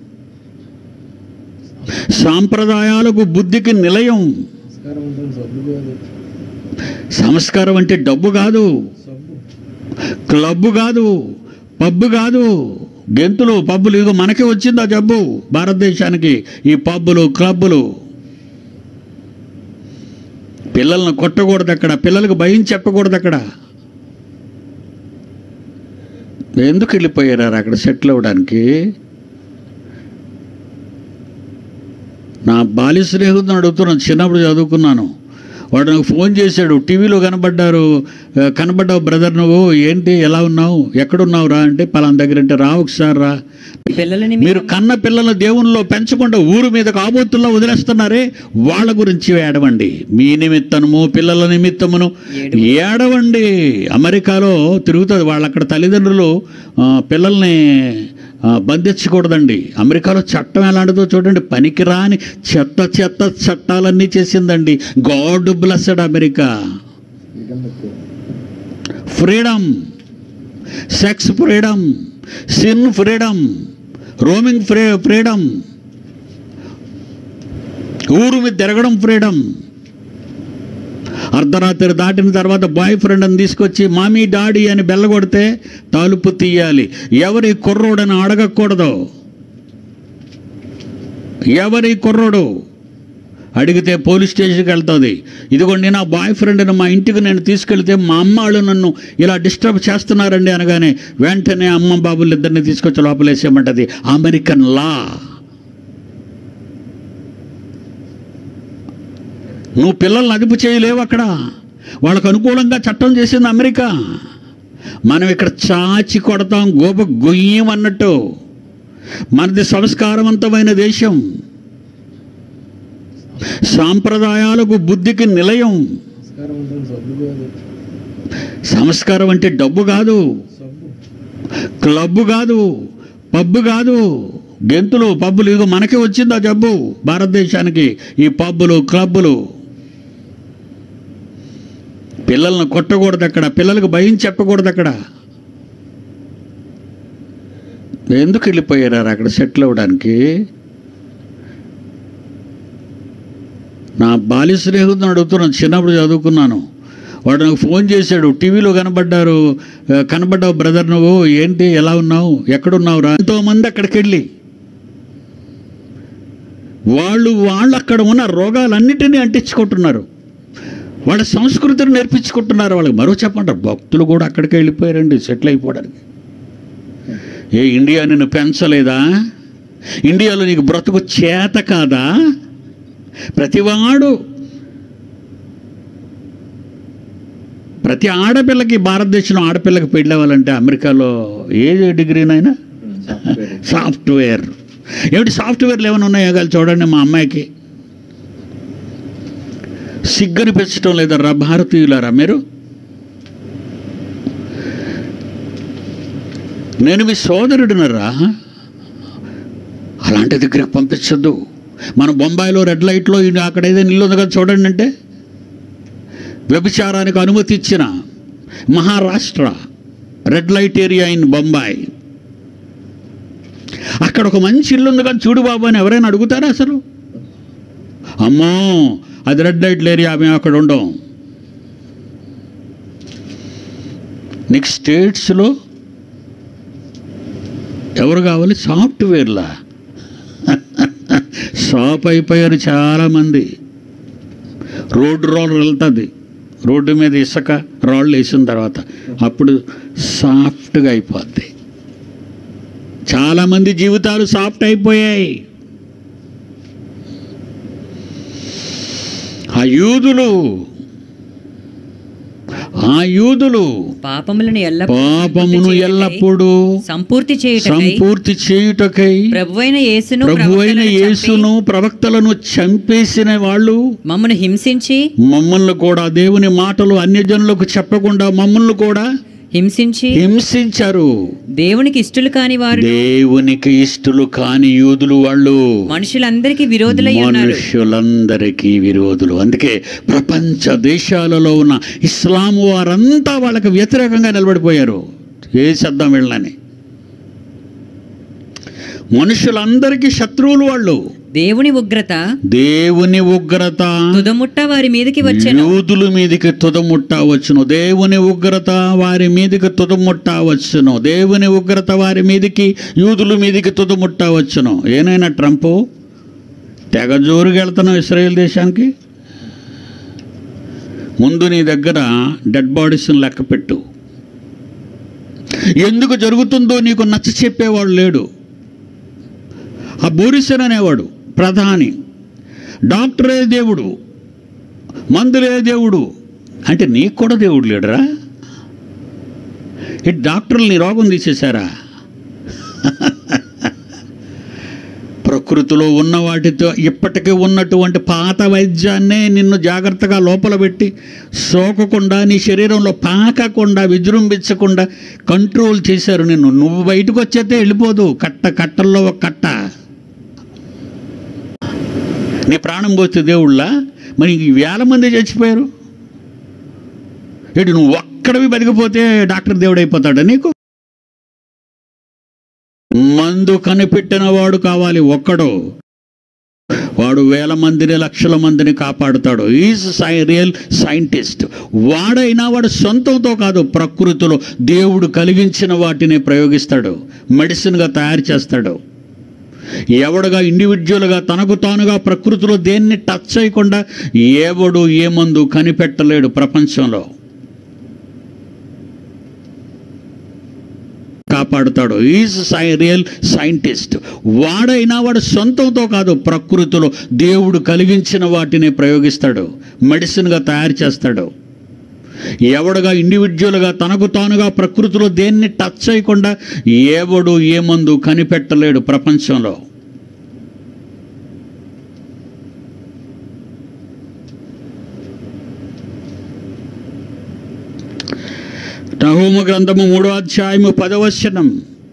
సాంప్రదాయాలకు బుద్ధికి నిలయం సంస్కారం అంటే డబ్బు కాదు క్లబ్ కాదు పబ్బు కాదు గెంతులు పబ్బులు ఇదిగో మనకే వచ్చింది ఆ జబ్బు భారతదేశానికి ఈ పబ్బులు క్లబ్బులు పిల్లల్ని కొట్టకూడదు అక్కడ పిల్లలకు భయం చెప్పకూడదు అక్కడ ఎందుకు వెళ్ళిపోయారు అక్కడ సెటిల్ అవ్వడానికి నా నా బాల్య స్నేహితుని అడుగుతున్నాను చిన్నప్పుడు చదువుకున్నాను వాడు నాకు ఫోన్ చేశాడు టీవీలో కనబడ్డారు "ఆ, కనబడ్డావు బ్రదర్ నువ్వు ఏంటి ఎలా ఉన్నావు ఎక్కడున్నావు రా అంటే పలానా దగ్గర అంటే రా ఒకసారి రా పిల్లలని మీరు కన్న పిల్లల దేవునిలో పెంచకుండా ఊరు మీద కాబోతుల్లో వదిలేస్తున్నారే వాళ్ళ గురించి ఏడవండి మీ నిమిత్తము పిల్లల నిమిత్తమును ఏడవండి అమెరికాలో తిరుగుతుంది వాళ్ళు అక్కడ తల్లిదండ్రులు ఆ, పిల్లల్ని ఆ, బంధించకూడదండి అమెరికాలో చట్టం ఎలాంటిదో చూడండి పనికిరాని చెత్త చెత్త చట్టాలన్నీ చేసిందండి God blessed America freedom sex freedom sin freedom roaming free freedom ఊరు మీద తిరగడం ఫ్రీడమ్ అర్ధరాత్రి దాటిన తర్వాత బాయ్ ఫ్రెండ్ అని తీసుకొచ్చి మామీ డాడీ అని బెల్లగొడితే తలుపు తీయాలి ఎవరి కుర్రోడని అడగకూడదు ఎవరి కుర్రోడు అడిగితే పోలీస్ స్టేషన్కి వెళ్తుంది ఇదిగోండి నా బాయ్ ఫ్రెండ్ని మా ఇంటికి నేను తీసుకెళ్తే మా అమ్మ వాళ్ళు నన్ను ఇలా డిస్టర్బ్ చేస్తున్నారండి అనగానే వెంటనే అమ్మ బాబులు ఇద్దరిని తీసుకొచ్చి లోపలేసేయమంటది అమెరికన్ లా నువ్వు పిల్లల్ని అదుపు చేయలేవు అక్కడ వాళ్ళకు అనుకూలంగా చట్టం చేసింది అమెరికా మనం ఇక్కడ చాచి కొడతాం గోప గొయ్యం అన్నట్టు మనది సంస్కారవంతమైన దేశం సాంప్రదాయాలకు బుద్ధికి నిలయం సంస్కారం అంటే డబ్బు కాదు క్లబ్బు కాదు పబ్బు కాదు గెంతులు పబ్బులు ఇదిగో మనకి వచ్చింది ఆ జబ్బు భారతదేశానికి ఈ పబ్బులు క్లబ్బులు పిల్లల్ని కొట్టకూడదు అక్కడ పిల్లలకు భయం చెప్పకూడదు అక్కడ ఎందుకు వెళ్ళిపోయారు అక్కడ సెటిల్ అవ్వడానికి నా బాల్య స్నేహితుని అడుగుతున్నాను చిన్నప్పుడు చదువుకున్నాను వాడు నాకు ఫోన్ చేశాడు టీవీలో కనబడ్డారు "ఆ, కనబడ్డావు బ్రదర్ నువ్వు ఏంటి ఎలా ఉన్నావు ఎక్కడున్నావు రా ఎంతోమంది అక్కడికి వెళ్ళి వాళ్ళు వాళ్ళు అక్కడ ఉన్న రోగాలన్నిటినీ అంటించుకుంటున్నారు వాళ్ళ సంస్కృతిని నేర్పించుకుంటున్నారు వాళ్ళకి మరో చెప్పంటారు భక్తులు కూడా అక్కడికి వెళ్ళిపోయారండి సెటిల్ అయిపోవడానికి ఏ ఇండియా నిన్ను పెంచలేదా ఇండియాలో నీకు బ్రతుకు చేత కాదా ప్రతివాడు ప్రతి ఆడపిల్లకి భారతదేశంలో ఆడపిల్లకి పెళ్ళవ్వాలంటే అమెరికాలో ఏ డిగ్రీనైనా సాఫ్ట్వేర్ ఏమిటి సాఫ్ట్వేర్లు ఏమైనా ఉన్నాయో కానీ చూడండి మా అమ్మాయికి సిగ్గని పెంచడం లేదరా భారతీయులారా మీరు నేను మీ సోదరుడినరా అలాంటి దగ్గరికి పంపించొద్దు మన బొంబాయిలో రెడ్ లైట్లో ఈయన అక్కడ ఏదైనా ఇల్లు ఉంది కదా చూడండి అంటే వ్యభిచారానికి అనుమతి ఇచ్చిన Maharashtra red light area in Bombay అక్కడ ఒక మంచి ఇల్లు ఉంది కదా చూడు బాబు అని ఎవరైనా అడుగుతారా అసలు అమ్మో అది రెడ్ లైట్ ఏరియా మేము అక్కడ ఉండం నీకు స్టేట్స్లో ఎవరు కావాలి సాఫ్ట్వేర్లా షాప్ అయిపోయారు చాలామంది రోడ్డు రోలర్ వెళ్తుంది రోడ్డు మీద ఇసుక రాళ్ళు వేసిన తర్వాత అప్పుడు సాఫ్ట్గా అయిపోద్ది చాలామంది జీవితాలు సాఫ్ట్ అయిపోయాయి ఆ యూదులు ఆ యూదులు పాపములను ఎల్ల పాపమును ఎల్లప్పుడూ సంపూర్తి చేయుటకై సంపూర్తి చేయుటకై ప్రభువైన యేసును ప్రభువైన ప్రవక్తలను యేసును ప్రవక్తలను చంపేసిన వాళ్ళు చంపి మమ్మను హింసించి మమ్మల్ని కూడా దేవుని మాటలు అన్యజనులకు చెప్పకుండా మమ్మల్ని కూడా హింసించి హింసించారు దేవునికి ఇష్టలు కాని వారు దేవునికి ఇష్టలు కాని యూదులు వాళ్ళు మనుషులందరికీ విరోధులై ఉన్నారు మనుషులందరికీ విరోధులు అందుకే ప్రపంచ దేశాలలో ఉన్న ఇస్లాం వారంతా వాళ్ళకి వ్యతిరేకంగా నిలబడిపోయారు ఏ శబ్దం వెళ్ళని మనుషులందరికీ శత్రువులు వాళ్ళు దేవుని ఉగ్రత దేవుని ఉగ్రత తుదముట్ట వారి మీదకి వచ్చెను యూదుల మీదికి తుదముట్ట వచ్చును దేవుని ఉగ్రత వారి మీదికి తుదముట్ట వచ్చును దేవుని ఉగ్రత వారి మీదికి యూదుల మీదికి తుదముట్ట వచ్చును ఏనైనా ట్రంప్ తెగ జోరుగా వెళ్తున్నావు ఇస్రాయేల్ దేశానికి ముందు నీ దగ్గర డెడ్ బాడీస్ని లెక్క పెట్టు ఎందుకు జరుగుతుందో నీకు నచ్చ చెప్పేవాడు లేడు ఆ బోరిసన్ అనేవాడు ప్రధాని డాక్టరే దేవుడు మందులే దేవుడు అంటే నీకు కూడా దేవుడు లేడరా ఈ డాక్టర్లు నీ రోగం తీసేశారా ప్రకృతిలో ఉన్న వాటితో ఇప్పటికీ ఉన్నటువంటి పాత వైద్యాన్నే నిన్ను జాగ్రత్తగా లోపల పెట్టి సోకకుండా నీ శరీరంలో పాకకుండా విజృంభించకుండా కంట్రోల్ చేశారు నిన్ను నువ్వు బయటకు వచ్చేస్తే వెళ్ళిపోదు కట్ట కట్టల్లో ఒక కట్ట నీ ప్రాణం పోతే దేవుళ్ళ మరి ఈ వేల మంది చచ్చిపోయారు ఏంటి నువ్వు ఒక్కడివి బతికిపోతే డాక్టర్ దేవుడు అయిపోతాడా నీకు మందు కనిపెట్టిన వాడు కావాలి ఒక్కడు వాడు వేల మందిని లక్షల మందిని కాపాడుతాడు ఈజ్ సై రియల్ సైంటిస్ట్ వాడైనా వాడు సొంతంతో కాదు ప్రకృతిలో దేవుడు కలిగించిన వాటిని ప్రయోగిస్తాడు మెడిసిన్గా తయారు చేస్తాడు ఎవడుగా ఇండివిజువల్గా తనకు తానుగా ప్రకృతిలో దేన్ని టచ్ చేయకుండా ఎవడు ఏ మందు కనిపెట్టలేడు ప్రపంచంలో కాపాడుతాడు ఈజ్ సై రియల్ సైంటిస్ట్ వాడైనా వాడు సొంతంతో కాదు ప్రకృతిలో దేవుడు కలిగించిన వాటిని ప్రయోగిస్తాడు మెడిసిన్గా తయారు చేస్తాడు ఎవడుగా ఇండివిజువల్గా తనకు తానుగా ప్రకృతిలో దేన్ని టచ్ చేయకుండా ఎవడు ఏ మందు కనిపెట్టలేడు ప్రపంచంలో నహూము గ్రంథము మూడో అధ్యాయము పదవచనం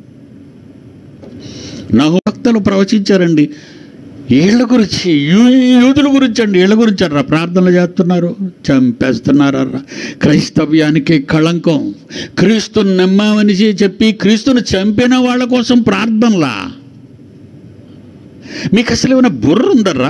నహు భక్తులు ప్రవచించారండి వీళ్ళ గురించి యూ- యూదుల గురించి అండి వీళ్ళ గురించి అర్రా ప్రార్థనలు చేస్తున్నారు చంపేస్తున్నారర్రా క్రైస్తవ్యానికి కళంకం క్రీస్తుని నమ్మామని చెప్పి క్రీస్తుని చంపిన వాళ్ళ కోసం ప్రార్థనలా మీకు అసలు ఏమైనా బుర్ర ఉందర్రా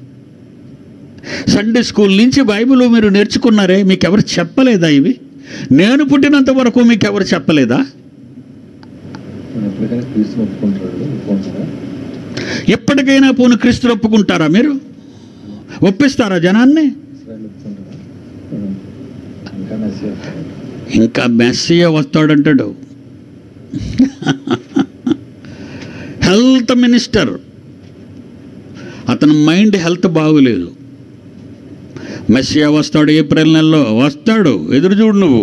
సండే స్కూల్ నుంచి బైబిల్ మీరు నేర్చుకున్నారే మీకు ఎవరు చెప్పలేదా ఇవి నేను పుట్టినంత వరకు మీకు ఎవరు చెప్పలేదా మనం ఎప్పటికైనా క్రీస్తు ఒప్పుకుంటాడు ఒప్పుకుంటారా ఎప్పటికైనా పోను క్రీస్తులు ఒప్పుకుంటారా మీరు ఒప్పిస్తారా జనాన్ని ఇస్రాయల్ ఒప్పుకుంటారా ఉం. ఇంకా మెస్సీ వస్తాడు. ఇంకా మెస్సీయ వస్తాడంటాడు హెల్త్ మినిస్టర్ అతని మైండ్ హెల్త్ బాగులేదు మెస్సియా వస్తాడు ఏప్రిల్ నెలలో వస్తాడు ఎదురు చూడు నువ్వు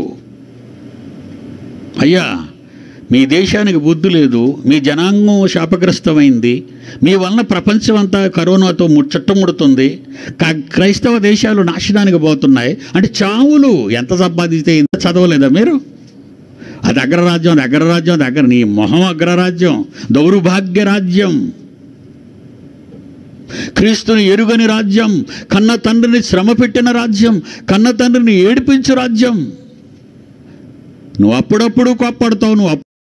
అయ్యా మీ దేశానికి బుద్ధి లేదు మీ జనాంగం శాపగ్రస్తమైంది మీ వలన ప్రపంచం అంతా కరోనాతో ము- చుట్టుముడుతుంది క- క్రైస్తవ దేశాలు నాశనానికి పోతున్నాయి అంటే చావులు ఎంత సంపాదిస్తే ఇంత చదవలేదా మీరు అది అగ్రరాజ్యం అది అగ్రరాజ్యం అది అగ్ర నీ మొహం అగ్రరాజ్యం దౌర్భాగ్య రాజ్యం క్రీస్తుని ఎరుగని రాజ్యం కన్న తండ్రిని శ్రమ పెట్టిన రాజ్యం కన్న తండ్రిని ఏడిపించు రాజ్యం నువ్వు అప్పుడప్పుడు కోప్పడతావు నువ్వు అప్-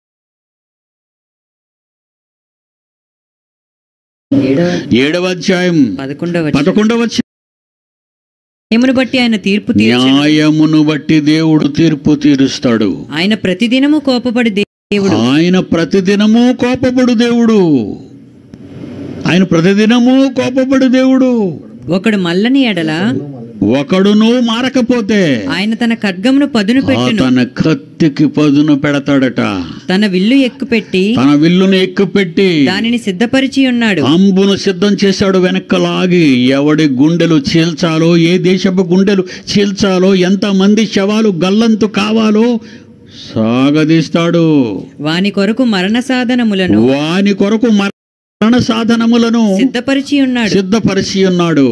ఏడవ ఏడవ అధ్యాయం పదకొండవ పదకొండవ అధ్యాయం. న్యాయమును బట్టి ఆయన తీర్పు తీర్చును న్యాయమును బట్టి దేవుడు తీర్పు తీరుస్తాడు ఆయన ప్రతిదినము కోపపడి దేవుడు ఆయన ప్రతిదినము కోపపడు దేవుడు ఆయన ప్రతిదినము కోపపడు దేవుడు ఒకడు మల్లని ఎడల ఒకడును మారకపోతే ఆయన తన ఖడ్గమును పదును పెట్టును తన కత్తికి పదును పెడతాడట తన విల్లు ఎక్కుపెట్టి తన విల్లును ఎక్కుపెట్టి దానిని సిద్ధపరిచి ఉన్నాడు అంబును సిద్ధం చేశాడు వెనక్కలాగి ఎవడి గుండెలు చీల్చాలో ఏ దేశపు గుండెలు చీల్చాలో ఎంతమంది శవాలు గల్లంతు కావాలో సాగదీస్తాడు వాని కొరకు మరణ సాధనములను వాని కొరకు మరణ సాధనములను సిద్ధపరిచి ఉన్నాడు సిద్ధపరిచి ఉన్నాడు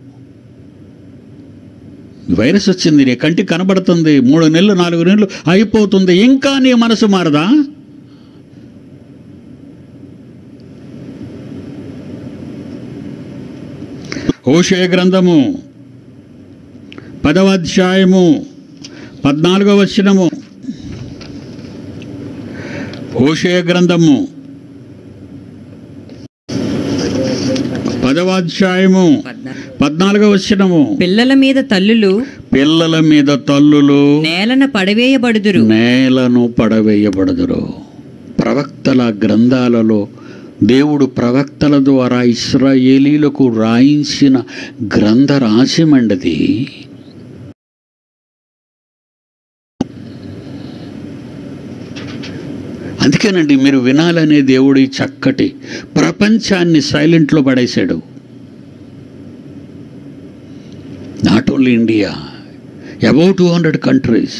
వైరస్ వచ్చింది నీ కంటికి కనబడుతుంది మూడు నెలలు నాలుగు నెలలు అయిపోతుంది ఇంకా నీ మనసు మారదా ఓషయ గ్రంథము పదవ అధ్యాయము పద్నాలుగవ వచనము ఓషయ గ్రంథము పదవ అధ్యాయము పద్నాలుగవ వచనము పిల్లల మీద తల్లులు పిల్లల మీద తల్లులు నేలన పడవేయబడుదురు నేలను పడవేయబడదురు ప్రవక్తల గ్రంథాలలో దేవుడు ప్రవక్తల ద్వారా ఇస్రాయేలీలకు రాయించిన గ్రంథ రహస్యమండది అందుకేనండి మీరు వినాలనే దేవుడి చక్కటి ప్రపంచాన్ని సైలెంట్లో పడేశాడు only India about two hundred countries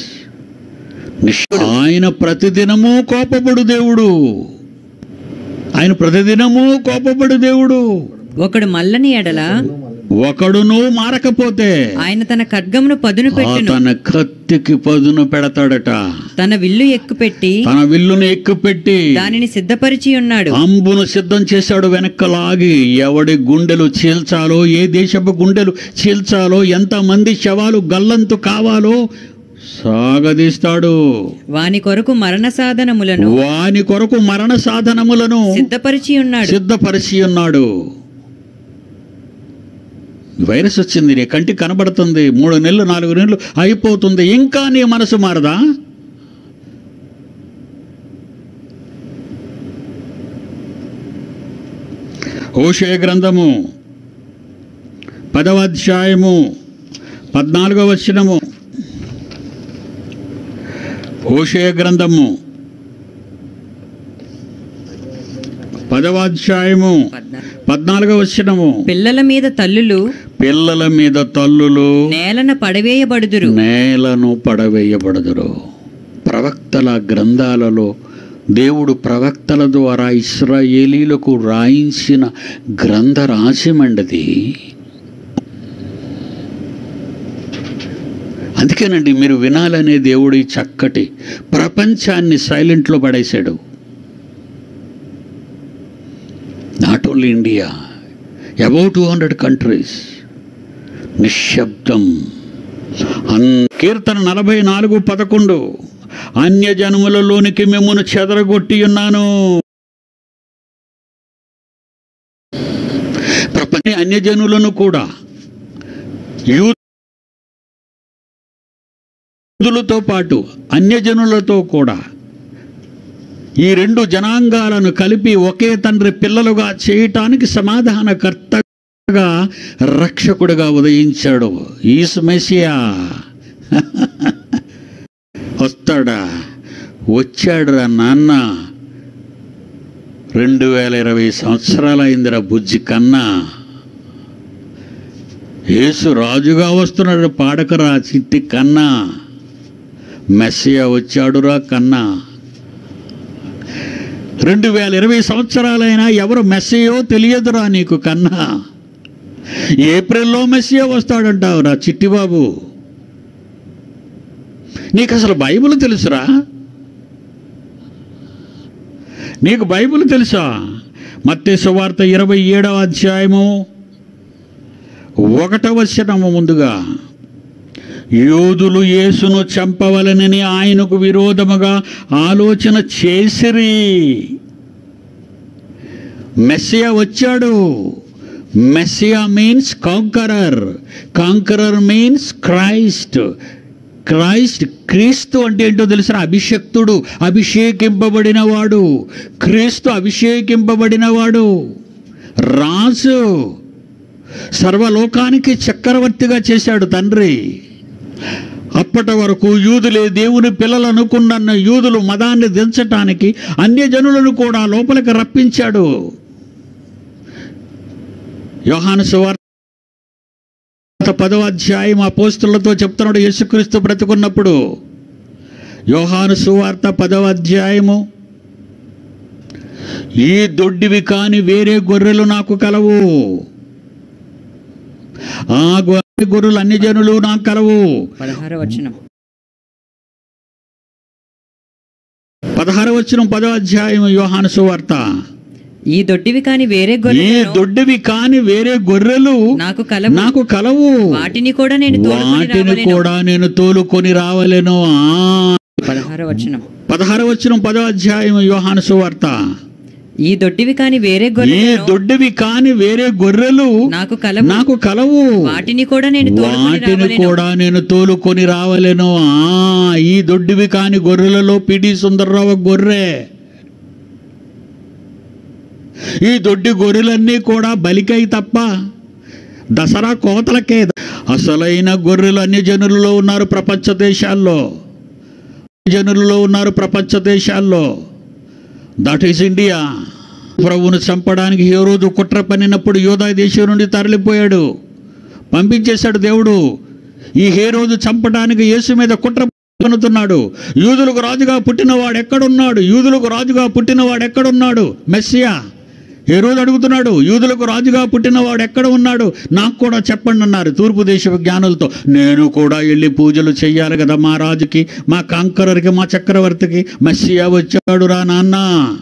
ఆయన ప్రతిదినము కోపపడు దేవుడు ఆయన ప్రతిదినము కోపపడు దేవుడు ఒకడు మల్లని ఎడల ఒకడును మారకపోతే ఆయన తన ఖడ్గమును పదును పెట్టును తన కత్తికి పదును పెడతాడట తన విల్లు ఎక్కుపెట్టి తన విల్లును ఎక్కుపెట్టి దానిని సిద్ధపరిచి ఉన్నాడు అంబును సిద్ధం చేశాడు వెనక్కి లాగి ఎవడి గుండెలు చీల్చాలో ఏ దేశపు గుండెలు చీల్చాలో ఎంతమంది శవాలు గల్లంతు కావాలో సాగదీస్తాడు వాని కొరకు మరణ సాధనములను వాని కొరకు మరణ సాధనములను సిద్ధపరిచి ఉన్నాడు సిద్ధపరిచి ఉన్నాడు వైరస్ వచ్చింది నీ కంటికి కనబడుతుంది మూడు నెలలు నాలుగు నెలలు అయిపోతుంది ఇంకా నీ మనసు మారదా ఓషయ గ్రంథము పదవ అధ్యాయము పద్నాలుగవ వచనము ఓషయ గ్రంథము పదవ అధ్యాయము పద్నాలుగవ వచనము పిల్లల మీద తల్లులు పిల్లల మీద తల్లులు నేలన పడవేయబడుదురు నేలను పడవేయబడదురు ప్రవక్తల గ్రంథాలలో దేవుడు ప్రవక్తల ద్వారా ఇస్రాయేలీలకు రాయించిన గ్రంథ రహస్యమండది అందుకేనండి మీరు వినాలనే దేవుడు ఈ చక్కటి ప్రపంచాన్ని సైలెంట్లో పడేశాడు not only India about two hundred countries నిశ్శబ్దం అన్ కీర్తన నలభై నాలుగు పదకొండు అన్య జనములలోనికి మిమ్మను చెదరగొట్టి ఉన్నాను ప్రపంచ అన్యజనులను కూడా యూదులతో పాటు అన్యజనులతో కూడా ఈ రెండు జనాంగాలను కలిపి ఒకే తండ్రి పిల్లలుగా చేయటానికి సమాధానకర్తగా రక్షకుడిగా ఉదయించాడు ఈసు మెసియా వస్తాడా వచ్చాడురా నాన్న రెండు వేల ఇరవై సంవత్సరాలైందిరా బుజ్జి కన్నా యేసు రాజుగా వస్తున్నాడు పాడకరా చిట్టి కన్నా మెస్సియా వచ్చాడురా కన్నా రెండు వేల ఇరవై సంవత్సరాలైనా ఎవరు మెస్సియో తెలియదురా నీకు కన్నా ఏప్రిల్లో మెస్సియో వస్తాడంటావురా చిట్టిబాబు నీకు అసలు బైబిల్ తెలుసురా నీకు బైబిల్ తెలుసా మత్తే సువార్త ఇరవై ఏడవ అధ్యాయము ఒకటవ శతము ముందుగా యోధులు యేసును చంపవలనని ఆయనకు విరోధముగా ఆలోచన చేసిరి మెస్సియా వచ్చాడు messiah means conqueror conqueror means Christ Christ క్రీస్తు అంటే ఏంటో తెలిసిన అభిషక్తుడు అభిషేకింపబడినవాడు క్రీస్తు అభిషేకింపబడినవాడు రాజు సర్వలోకానికి చక్రవర్తిగా చేశాడు తండ్రి అప్పటి వరకు యూదులే దేవుని పిల్లలు అనుకున్న యూదులు మదాన్ని దించటానికి అన్యజనులను కూడా లోపలికి రప్పించాడు యోహాను సువార్త పదవ అధ్యాయం అపోస్తులతో చెప్తున్నాడు యేసుక్రీస్తు బ్రతుకున్నప్పుడు యోహాను సువార్త పదవ అధ్యాయము ఈ దొడ్డివి కాని వేరే గొర్రెలు నాకు కలవు ఆ గొర్రె గొర్రెలు అన్ని జనులు నాకు కలవు పదహార వచనం పదహార వచ్చిన పదో అధ్యాయం యోహాను సువార్త ఈ దొడ్డివి కాని వేరే ఈ గొర్రెలను దొడ్డివి కాని వేరే గొర్రెలు నాకు కలవు నాకు కలవు వాటిని కూడా నేను తోడుకొని వాటిని రావలెను. కూడా నేను తోలుకొని రావలేను ఆ పదహార వచనం పదహార వచ్చిన పదో అధ్యాయం యోహాను సువార్త ఈ దొడ్డివి కాని వేరే ఈ గొర్రెలను దొడ్డివి కాని వేరే గొర్రెలు నాకు కలవు నాకు కలవు వాటిని కూడా నేను తోడుకొని వాటిని రావలెను. కూడా నేను తోలుకొని రావలేను ఆ ఈ దొడ్డివి కాని గొర్రెలలో పిడి సుందర్రావు గొర్రె ఈ దొడ్డి గొర్రెలన్నీ కూడా బలికై తప్ప దసరా కోతలకే అసలైన గొర్రెలు అన్ని జనులలో ఉన్నారు ప్రపంచ దేశాల్లో జనులలో ఉన్నారు ప్రపంచ దేశాల్లో దట్ ఈస్ ఇండియా ప్రభువును చంపడానికి ఏ రోజు కుట్ర పన్నినప్పుడు యోధా దేశం నుండి తరలిపోయాడు పంపించేశాడు దేవుడు ఈ హేరోదు చంపడానికి యేసు మీద కుట్ర పన్నుతున్నాడు యూదులకు రాజుగా పుట్టినవాడు ఎక్కడున్నాడు యూదులకు రాజుగా పుట్టినవాడు ఎక్కడున్నాడు మెస్సియా ఏ రోజు అడుగుతున్నాడు యూదులకు రాజుగా పుట్టినవాడు ఎక్కడ ఉన్నాడు నాకు కూడా చెప్పండి అన్నారు తూర్పు దేశ జ్ఞానులతో నేను కూడా వెళ్ళి పూజలు చెయ్యాలి కదా మా రాజుకి మా కాంకరర్కి మా చక్రవర్తికి మెస్సియా వచ్చాడు రా నాన్న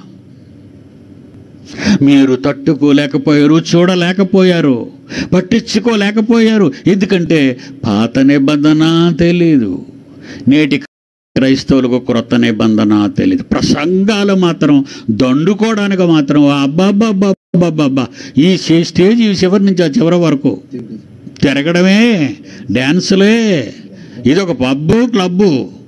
మీరు తట్టుకోలేకపోయారు చూడలేకపోయారు పట్టించుకోలేకపోయారు ఎందుకంటే పాత నిబంధన తెలీదు నేటి క్రైస్తవులకు క్రొత్త నిబంధన తెలియదు ప్రసంగాలు మాత్రం దండుకోవడానికి మాత్రం అబ్బాబ్బాబ్బాబ్బా ఈ స్టే- స్టేజ్ ఈ చివరి నుంచి ఆ చివరి వరకు తిరగడమే డ్యాన్సులే ఇది ఒక పబ్బు క్లబ్బు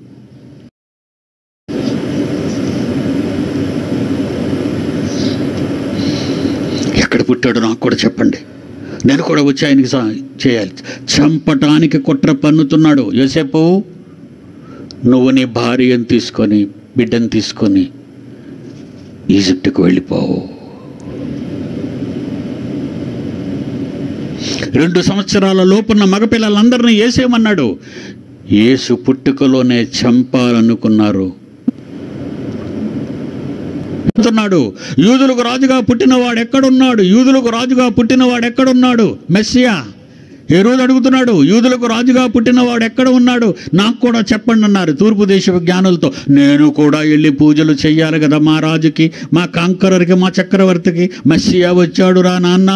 ఎక్కడ పుట్టాడో నాకు కూడా చెప్పండి నేను కూడా వచ్చి ఆయనకి సా- చేయాలి చంపటానికి కుట్ర పన్నుతున్నాడు యోసేపు నువ్వు నీ భార్యను తీసుకొని బిడ్డను తీసుకొని ఈజిప్టుకు వెళ్ళిపోవు రెండు సంవత్సరాల లోపున్న మగపిల్లలందరినీ వేసేయమన్నాడు యేసు పుట్టుకలోనే చంపాలనుకున్నారు చెప్తున్నాడు యూదులకు రాజుగా పుట్టినవాడు ఎక్కడున్నాడు యూదులకు రాజుగా పుట్టినవాడు ఎక్కడున్నాడు మెస్సియా ఏ రోజు అడుగుతున్నాడు యూదులకు రాజుగా పుట్టినవాడు ఎక్కడ ఉన్నాడు నాకు కూడా చెప్పండి అన్నారు తూర్పు దేశ జ్ఞానులతో నేను కూడా వెళ్ళి పూజలు చెయ్యాలి కదా మా రాజుకి మా కాంకరర్కి మా చక్రవర్తికి మెస్సియా వచ్చాడు రా నాన్న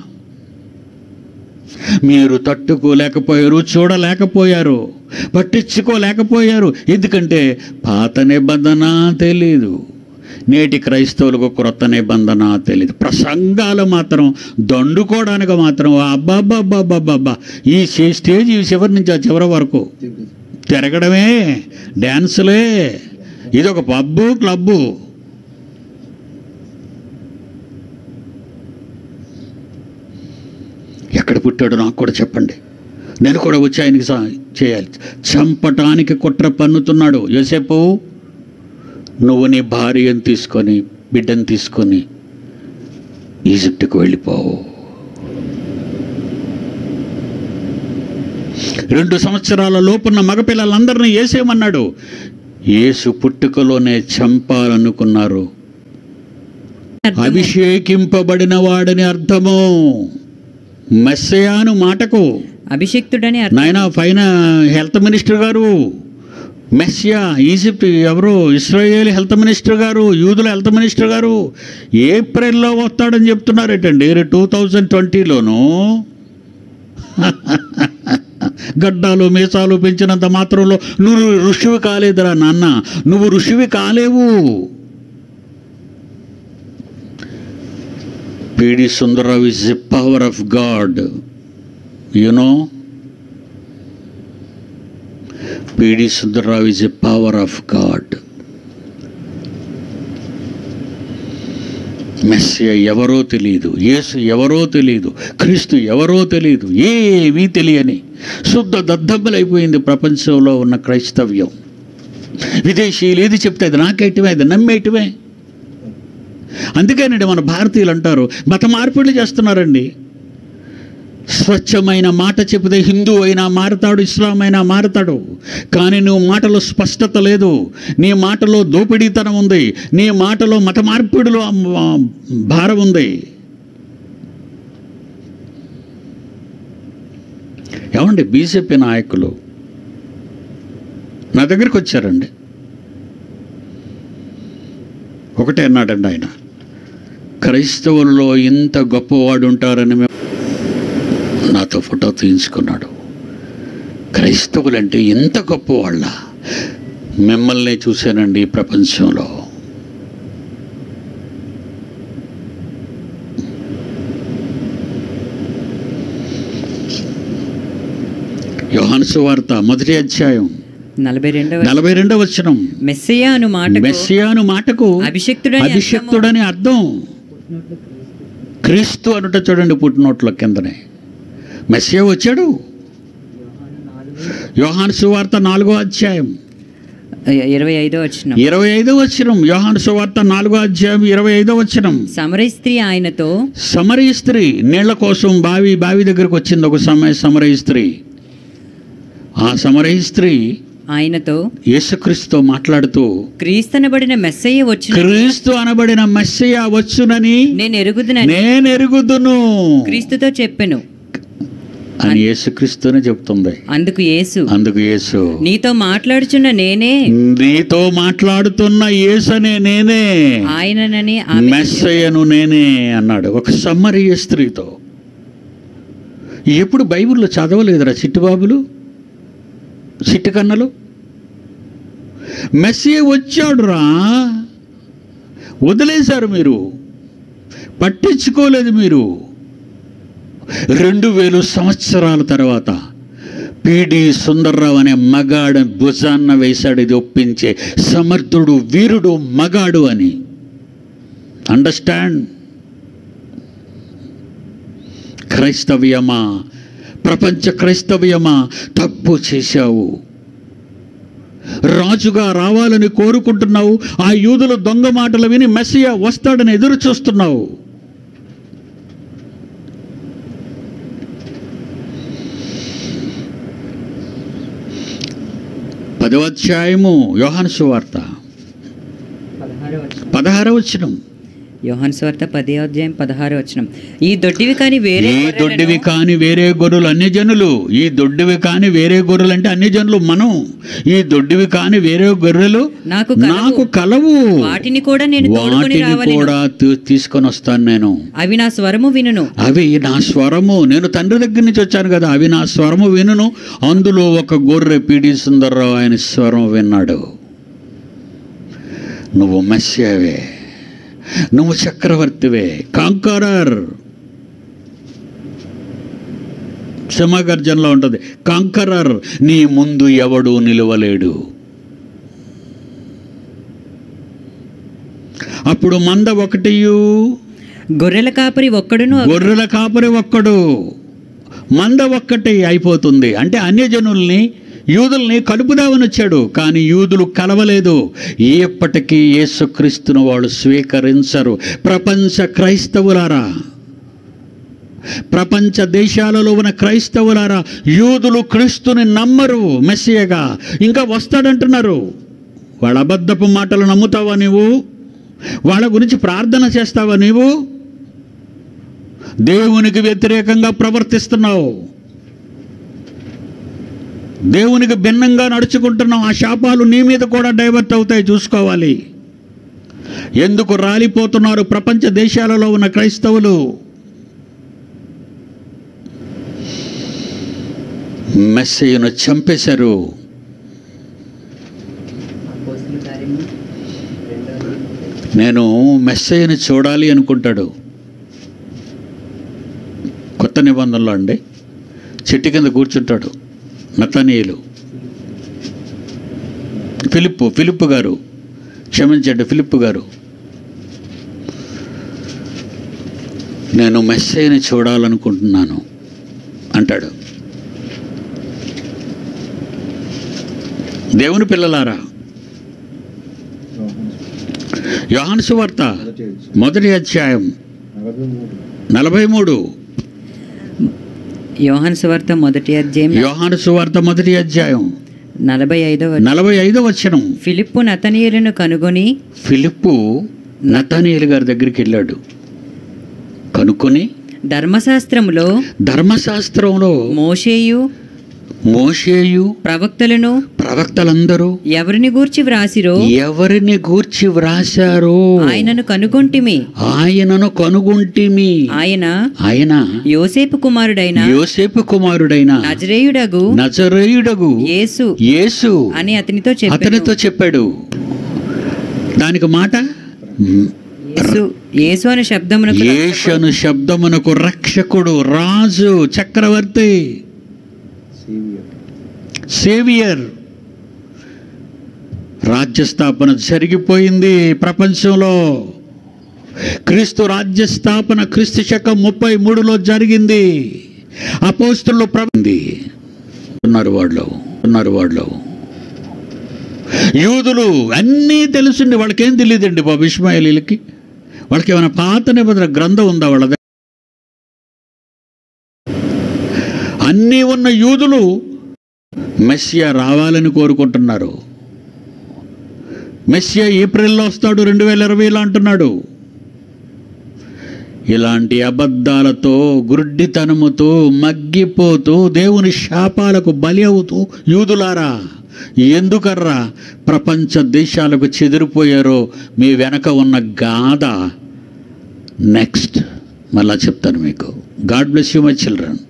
మీరు తట్టుకోలేకపోయారు చూడలేకపోయారు పట్టించుకోలేకపోయారు ఎందుకంటే పాత నిబంధన తెలీదు నేటి క్రైస్తవులకు క్రొత్త నిబంధన తెలియదు ప్రసంగాలు మాత్రం దండుకోవడానికి మాత్రం అబ్బాబ్బాబ్బాబ్బా ఈ స్టే- స్టేజ్ ఈ చివరి నుంచి ఆ చివరి వరకు తిరగడమే డ్యాన్సులే ఇది ఒక పబ్బు క్లబ్బు ఎక్కడ పుట్టాడో నాకు కూడా చెప్పండి నేను కూడా వచ్చి ఆయనకి సా- చేయాలి చంపటానికి కుట్ర పన్నుతున్నాడు యోసేపు నువ్వు నీ భార్యను తీసుకొని బిడ్డను తీసుకొని ఈజిప్టుకు వెళ్ళిపోవు రెండు సంవత్సరాల లోపున్న మగపిల్లలందరినీ వేసేయమన్నాడు యేసు పుట్టుకలోనే చంపాలనుకున్నారు అర్థము. అభిషేకింపబడిన వాడని అర్థము మెస్సయాను మాటకు అభిషిక్తుడని అర్థం నాయన పైన హెల్త్ మినిస్టర్ గారు మెస్సియా ఈజిప్ట్ ఎవరు ఇస్రాయేల్ హెల్త్ మినిస్టర్ గారు యూదుల హెల్త్ మినిస్టర్ గారు ఏప్రిల్లో వస్తాడని చెప్తున్నారేటండి టూ థౌజండ్ ట్వంటీలోను గడ్డాలు మీసాలు పెంచినంత మాత్రంలో నువ్వు ఋషివి కాలేదురా నాన్న నువ్వు ఋషివి కాలేవు PD Sundararao is the power of God you know PD Sundararao is a power of God messiah ఎవరో తెలియదు యేసు ఎవరో తెలియదు క్రీస్తు ఎవరో తెలియదు ఏమీ తెలియని శుద్ధ దద్దబ్బలైపోయింది ప్రపంచంలో ఉన్న క్రైస్తవ్యం విదేశీయులు ఏది చెప్తే అది నాకేయటమే అది నమ్మేయటమే అందుకేనండి మన భారతీయులు అంటారు మత మార్పిడులు చేస్తున్నారండి స్వచ్ఛమైన మాట చెబితే హిందూ అయినా మారతాడు ఇస్లాం అయినా మారతాడు కానీ నువ్వు మాటలో స్పష్టత లేదు నీ మాటలో దోపిడీతనం ఉంది నీ మాటలో మత మార్పిడిలో ఆ, భారం ఉంది ఏమండి బీజేపీ నాయకులు నా దగ్గరికి వచ్చారండి ఒకటే అన్నాడండి ఆయన క్రైస్తవుల్లో ఇంత గొప్పవాడు ఉంటారని మేము నాతో ఫోటో తీయించుకున్నాడు క్రైస్తవులంటే ఎంత గొప్పవాళ్ళ మిమ్మల్ని చూశానండి ఈ ప్రపంచంలో యోహాను సువార్త మొదటి అధ్యాయం నలభై రెండవ నలభై రెండవ వచనం మెస్సియా అను మాటకు మెస్సియాను మాటకు అభిషిక్తుడని అభిషక్తుడని అర్థం క్రీస్తు అనుట చూడండి పుట్టినోట్ల కిందనే మెస్సియా వచ్చాడు యోహాను సువార్త నాలుగో అధ్యాయం ఇరవై ఐదో వచ్చిన ఇరవై ఐదో వచనం యోహాను సువార్త నాలుగో అధ్యాయం ఇరవై ఐదో వచనం సమరయ స్త్రీ ఆయనతో సమరయ స్త్రీ నీళ్ల కోసం బావి బావి దగ్గరకు వచ్చింది ఒక సమయ సమరయ స్త్రీ ఆ సమరయ స్త్రీ ఆయనతో యేసుక్రీస్తుతో మాట్లాడుతూ క్రీస్తనబడిన మెస్సయ్య వచ్చిన క్రీస్తు అనబడిన మెస్సయ వచ్చునని నేను ఎరుగుదునని నేను ఎరుగుదును క్రీస్తుతో చెప్పెను అని యేసుక్రీస్తునే చెప్తుంది అందుకు యేసు అందుకు యేసు నీతో మాట్లాడుచున్న నేనే నీతో మాట్లాడుతున్న యేసనే నేనే ఆయననని ఆమె మెస్సయ్యను నేనే అన్నాడు ఒక సమ్మరియ స్త్రీతో ఎప్పుడు బైబిల్లో చదవలేదురా చిట్టుబాబులు చిట్టుకన్నలు మెస్సయ్య వచ్చాడురా వదిలేశారు మీరు పట్టించుకోలేదు మీరు రెండు వేలు సంవత్సరాల తర్వాత పిడి సుందర్రావు అనే మగాడు భుజాన్న వేశాడు ఇది ఒప్పించే సమర్థుడు వీరుడు మగాడు అని అండర్స్టాండ్ క్రైస్తవ్యమా ప్రపంచ క్రైస్తవ్యమా తప్పు చేశావు రాజుగా రావాలని కోరుకుంటున్నావు ఆ యూదుల దొంగ మాటలు విని మెస్సియా వస్తాడని ఎదురు చూస్తున్నావు పదవ అధ్యాయము యోహాను సువార్త పదహారవ వచనం యోహాన్ స్వార్త పదే అధ్యాయం పదహారు వచనం ఈ దొడ్డివి కాని వేరే ఈ గొర్రెలను దొడ్డివి కాని వేరే గొర్రెలు అన్ని జనులు ఈ దొడ్డివి కాని వేరే గొర్రెలు అంటే అన్ని జనులు మనం ఈ దొడ్డివి కాని వేరే గొర్రెలు నాకు కలవు. నాకు కలవు వాటిని కూడా నేను తోడుకొని వాటిని రావాలి కూడా తీ- తీసుకొని వస్తాను నేను అవి నా స్వరము వినును అవి నా స్వరము నేను తండ్రి దగ్గర నుంచి వచ్చాను కదా అవి నా స్వరము వినును అందులో ఒక గొర్రె పిడి సుందర్రావు ఆయన స్వరం విన్నాడు నువ్వు మెస్సేవే నువ్వు చక్రవర్తివే కాంకరర్ క్షమాగర్జనలో ఉంటుంది కాంకరర్ నీ ముందు ఎవడు నిలవలేడు అప్పుడు మంద ఒకటియు గొర్రెల కాపరి ఒక్కడును గొర్రెల కాపరి ఒక్కడు మంద ఒక్కటి అయిపోతుంది అంటే అన్యజనుల్ని యూదుల్ని కలుపుదామని వచ్చాడు కానీ యూదులు కలవలేదు ఎప్పటికీ యేసుక్రీస్తును వాళ్ళు స్వీకరించరు ప్రపంచ క్రైస్తవులారా ప్రపంచ దేశాలలో ఉన్న క్రైస్తవులారా యూదులు క్రీస్తుని నమ్మరు మెస్సియగా ఇంకా వస్తాడంటున్నారు వాళ్ళ అబద్ధపు మాటలు నమ్ముతావా నీవు వాళ్ళ గురించి ప్రార్థన చేస్తావా నీవు దేవునికి వ్యతిరేకంగా ప్రవర్తిస్తున్నావు దేవునికి భిన్నంగా నడుచుకుంటున్నావు ఆ శాపాలు నీ మీద కూడా డైవర్ట్ అవుతాయి చూసుకోవాలి ఎందుకు రాలిపోతున్నారు ప్రపంచ దేశాలలో ఉన్న క్రైస్తవులు మెస్సయ్యను చంపేశారు నేను మెస్సయ్యను చూడాలి అనుకుంటాడు కొత్త నిబంధనలో అండి చెట్టు కింద కూర్చుంటాడు నతనీయులు ఫిలిప్పు ఫిలిప్పు గారు క్షమించండి ఫిలిప్పు గారు నేను మెస్సైని చూడాలనుకుంటున్నాను అంటాడు దేవుని పిల్లలారా యోహాను సువార్త మొదటి వచ్చి మొదటి అధ్యాయం నలభై మూడు నలభై మూడు యోహాన్ సువార్త మొదటి అధ్యాయం యోహాను సువార్త మొదటి అధ్యాయం నలభై ఐదవ నలభై ఐదో వచనం ఫిలిప్పు నతనీయులను కనుగొని ఫిలిప్పు నతానియలు గారి దగ్గరికి వెళ్ళాడు కనుక్కొని ధర్మశాస్త్రములో ధర్మశాస్త్రంలో మోషేయు మోషేయు ప్రవక్తలను ప్రవక్తలందరూ ఎవరిని గూర్చి వ్రాసిరో ఎవరిని గూర్చి వ్రాశారో ఆయనను కనుగొంటిమి ఆయనను కనుగొంటిమి ఆయన ఆయన యోసేపు కుమారుడైన యోసేపు కుమారుడైన నజరేయుడగు నజరేయుడగు యేసు యేసు అని అతనితో చెప్పాను అతనితో చెప్పాడు దానికి మాట యేసు యేసు అనే శబ్దమునకు యేషను శబ్దమునకు రక్షకుడు రాజు చక్రవర్తి సేవియర్ సేవియర్ రాజ్యస్థాపన జరిగిపోయింది ప్రపంచంలో క్రీస్తు రాజ్యస్థాపన క్రీస్తు శకం ముప్పై మూడులో జరిగింది అపోస్తుల్లో ప్రబంది ఉన్నారు వాళ్ళు ఉన్నారు వాళ్ళు యూదులు అన్నీ తెలుసుండి వాళ్ళకేం తెలియదండి బాబు ఇస్మాయిలీలకి వాళ్ళకి ఏమైనా పాత నిబంధన గ్రంథం ఉందా వాళ్ళ దగ్గర? అన్నీ ఉన్న యూదులు మెస్సియా రావాలని కోరుకుంటున్నారు మెస్సియా ఏప్రిల్లో వస్తాడు రెండు వేల ఇరవైలో అంటున్నాడు ఇలాంటి అబద్ధాలతో గుడ్డితనముతో మగ్గిపోతూ దేవుని శాపాలకు బలి అవుతూ యూదులారా ఎందుకర్రా ప్రపంచ దేశాలకు చెదిరిపోయారో మీ వెనక ఉన్న గాథ నెక్స్ట్ మళ్ళా చెప్తాను మీకు God bless you my children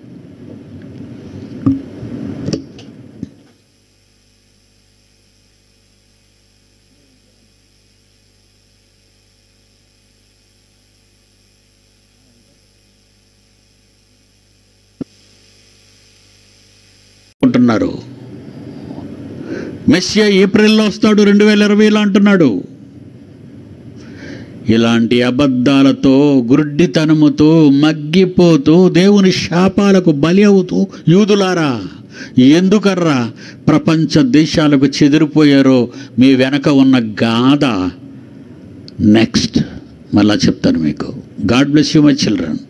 అంటున్నారు మెస్సియా ఏప్రిల్లో వస్తాడు రెండు వేల ఇరవైలో అంటున్నాడు ఇలాంటి అబద్ధాలతో గుడ్డితనముతో మగ్గిపోతూ దేవుని శాపాలకు బలి అవుతూ యూదులారా ఎందుకర్రా ప్రపంచ దేశాలకు చెదిరిపోయారో మీ వెనక ఉన్న గాథ నెక్స్ట్ మళ్ళా చెప్తాను మీకు God bless you my children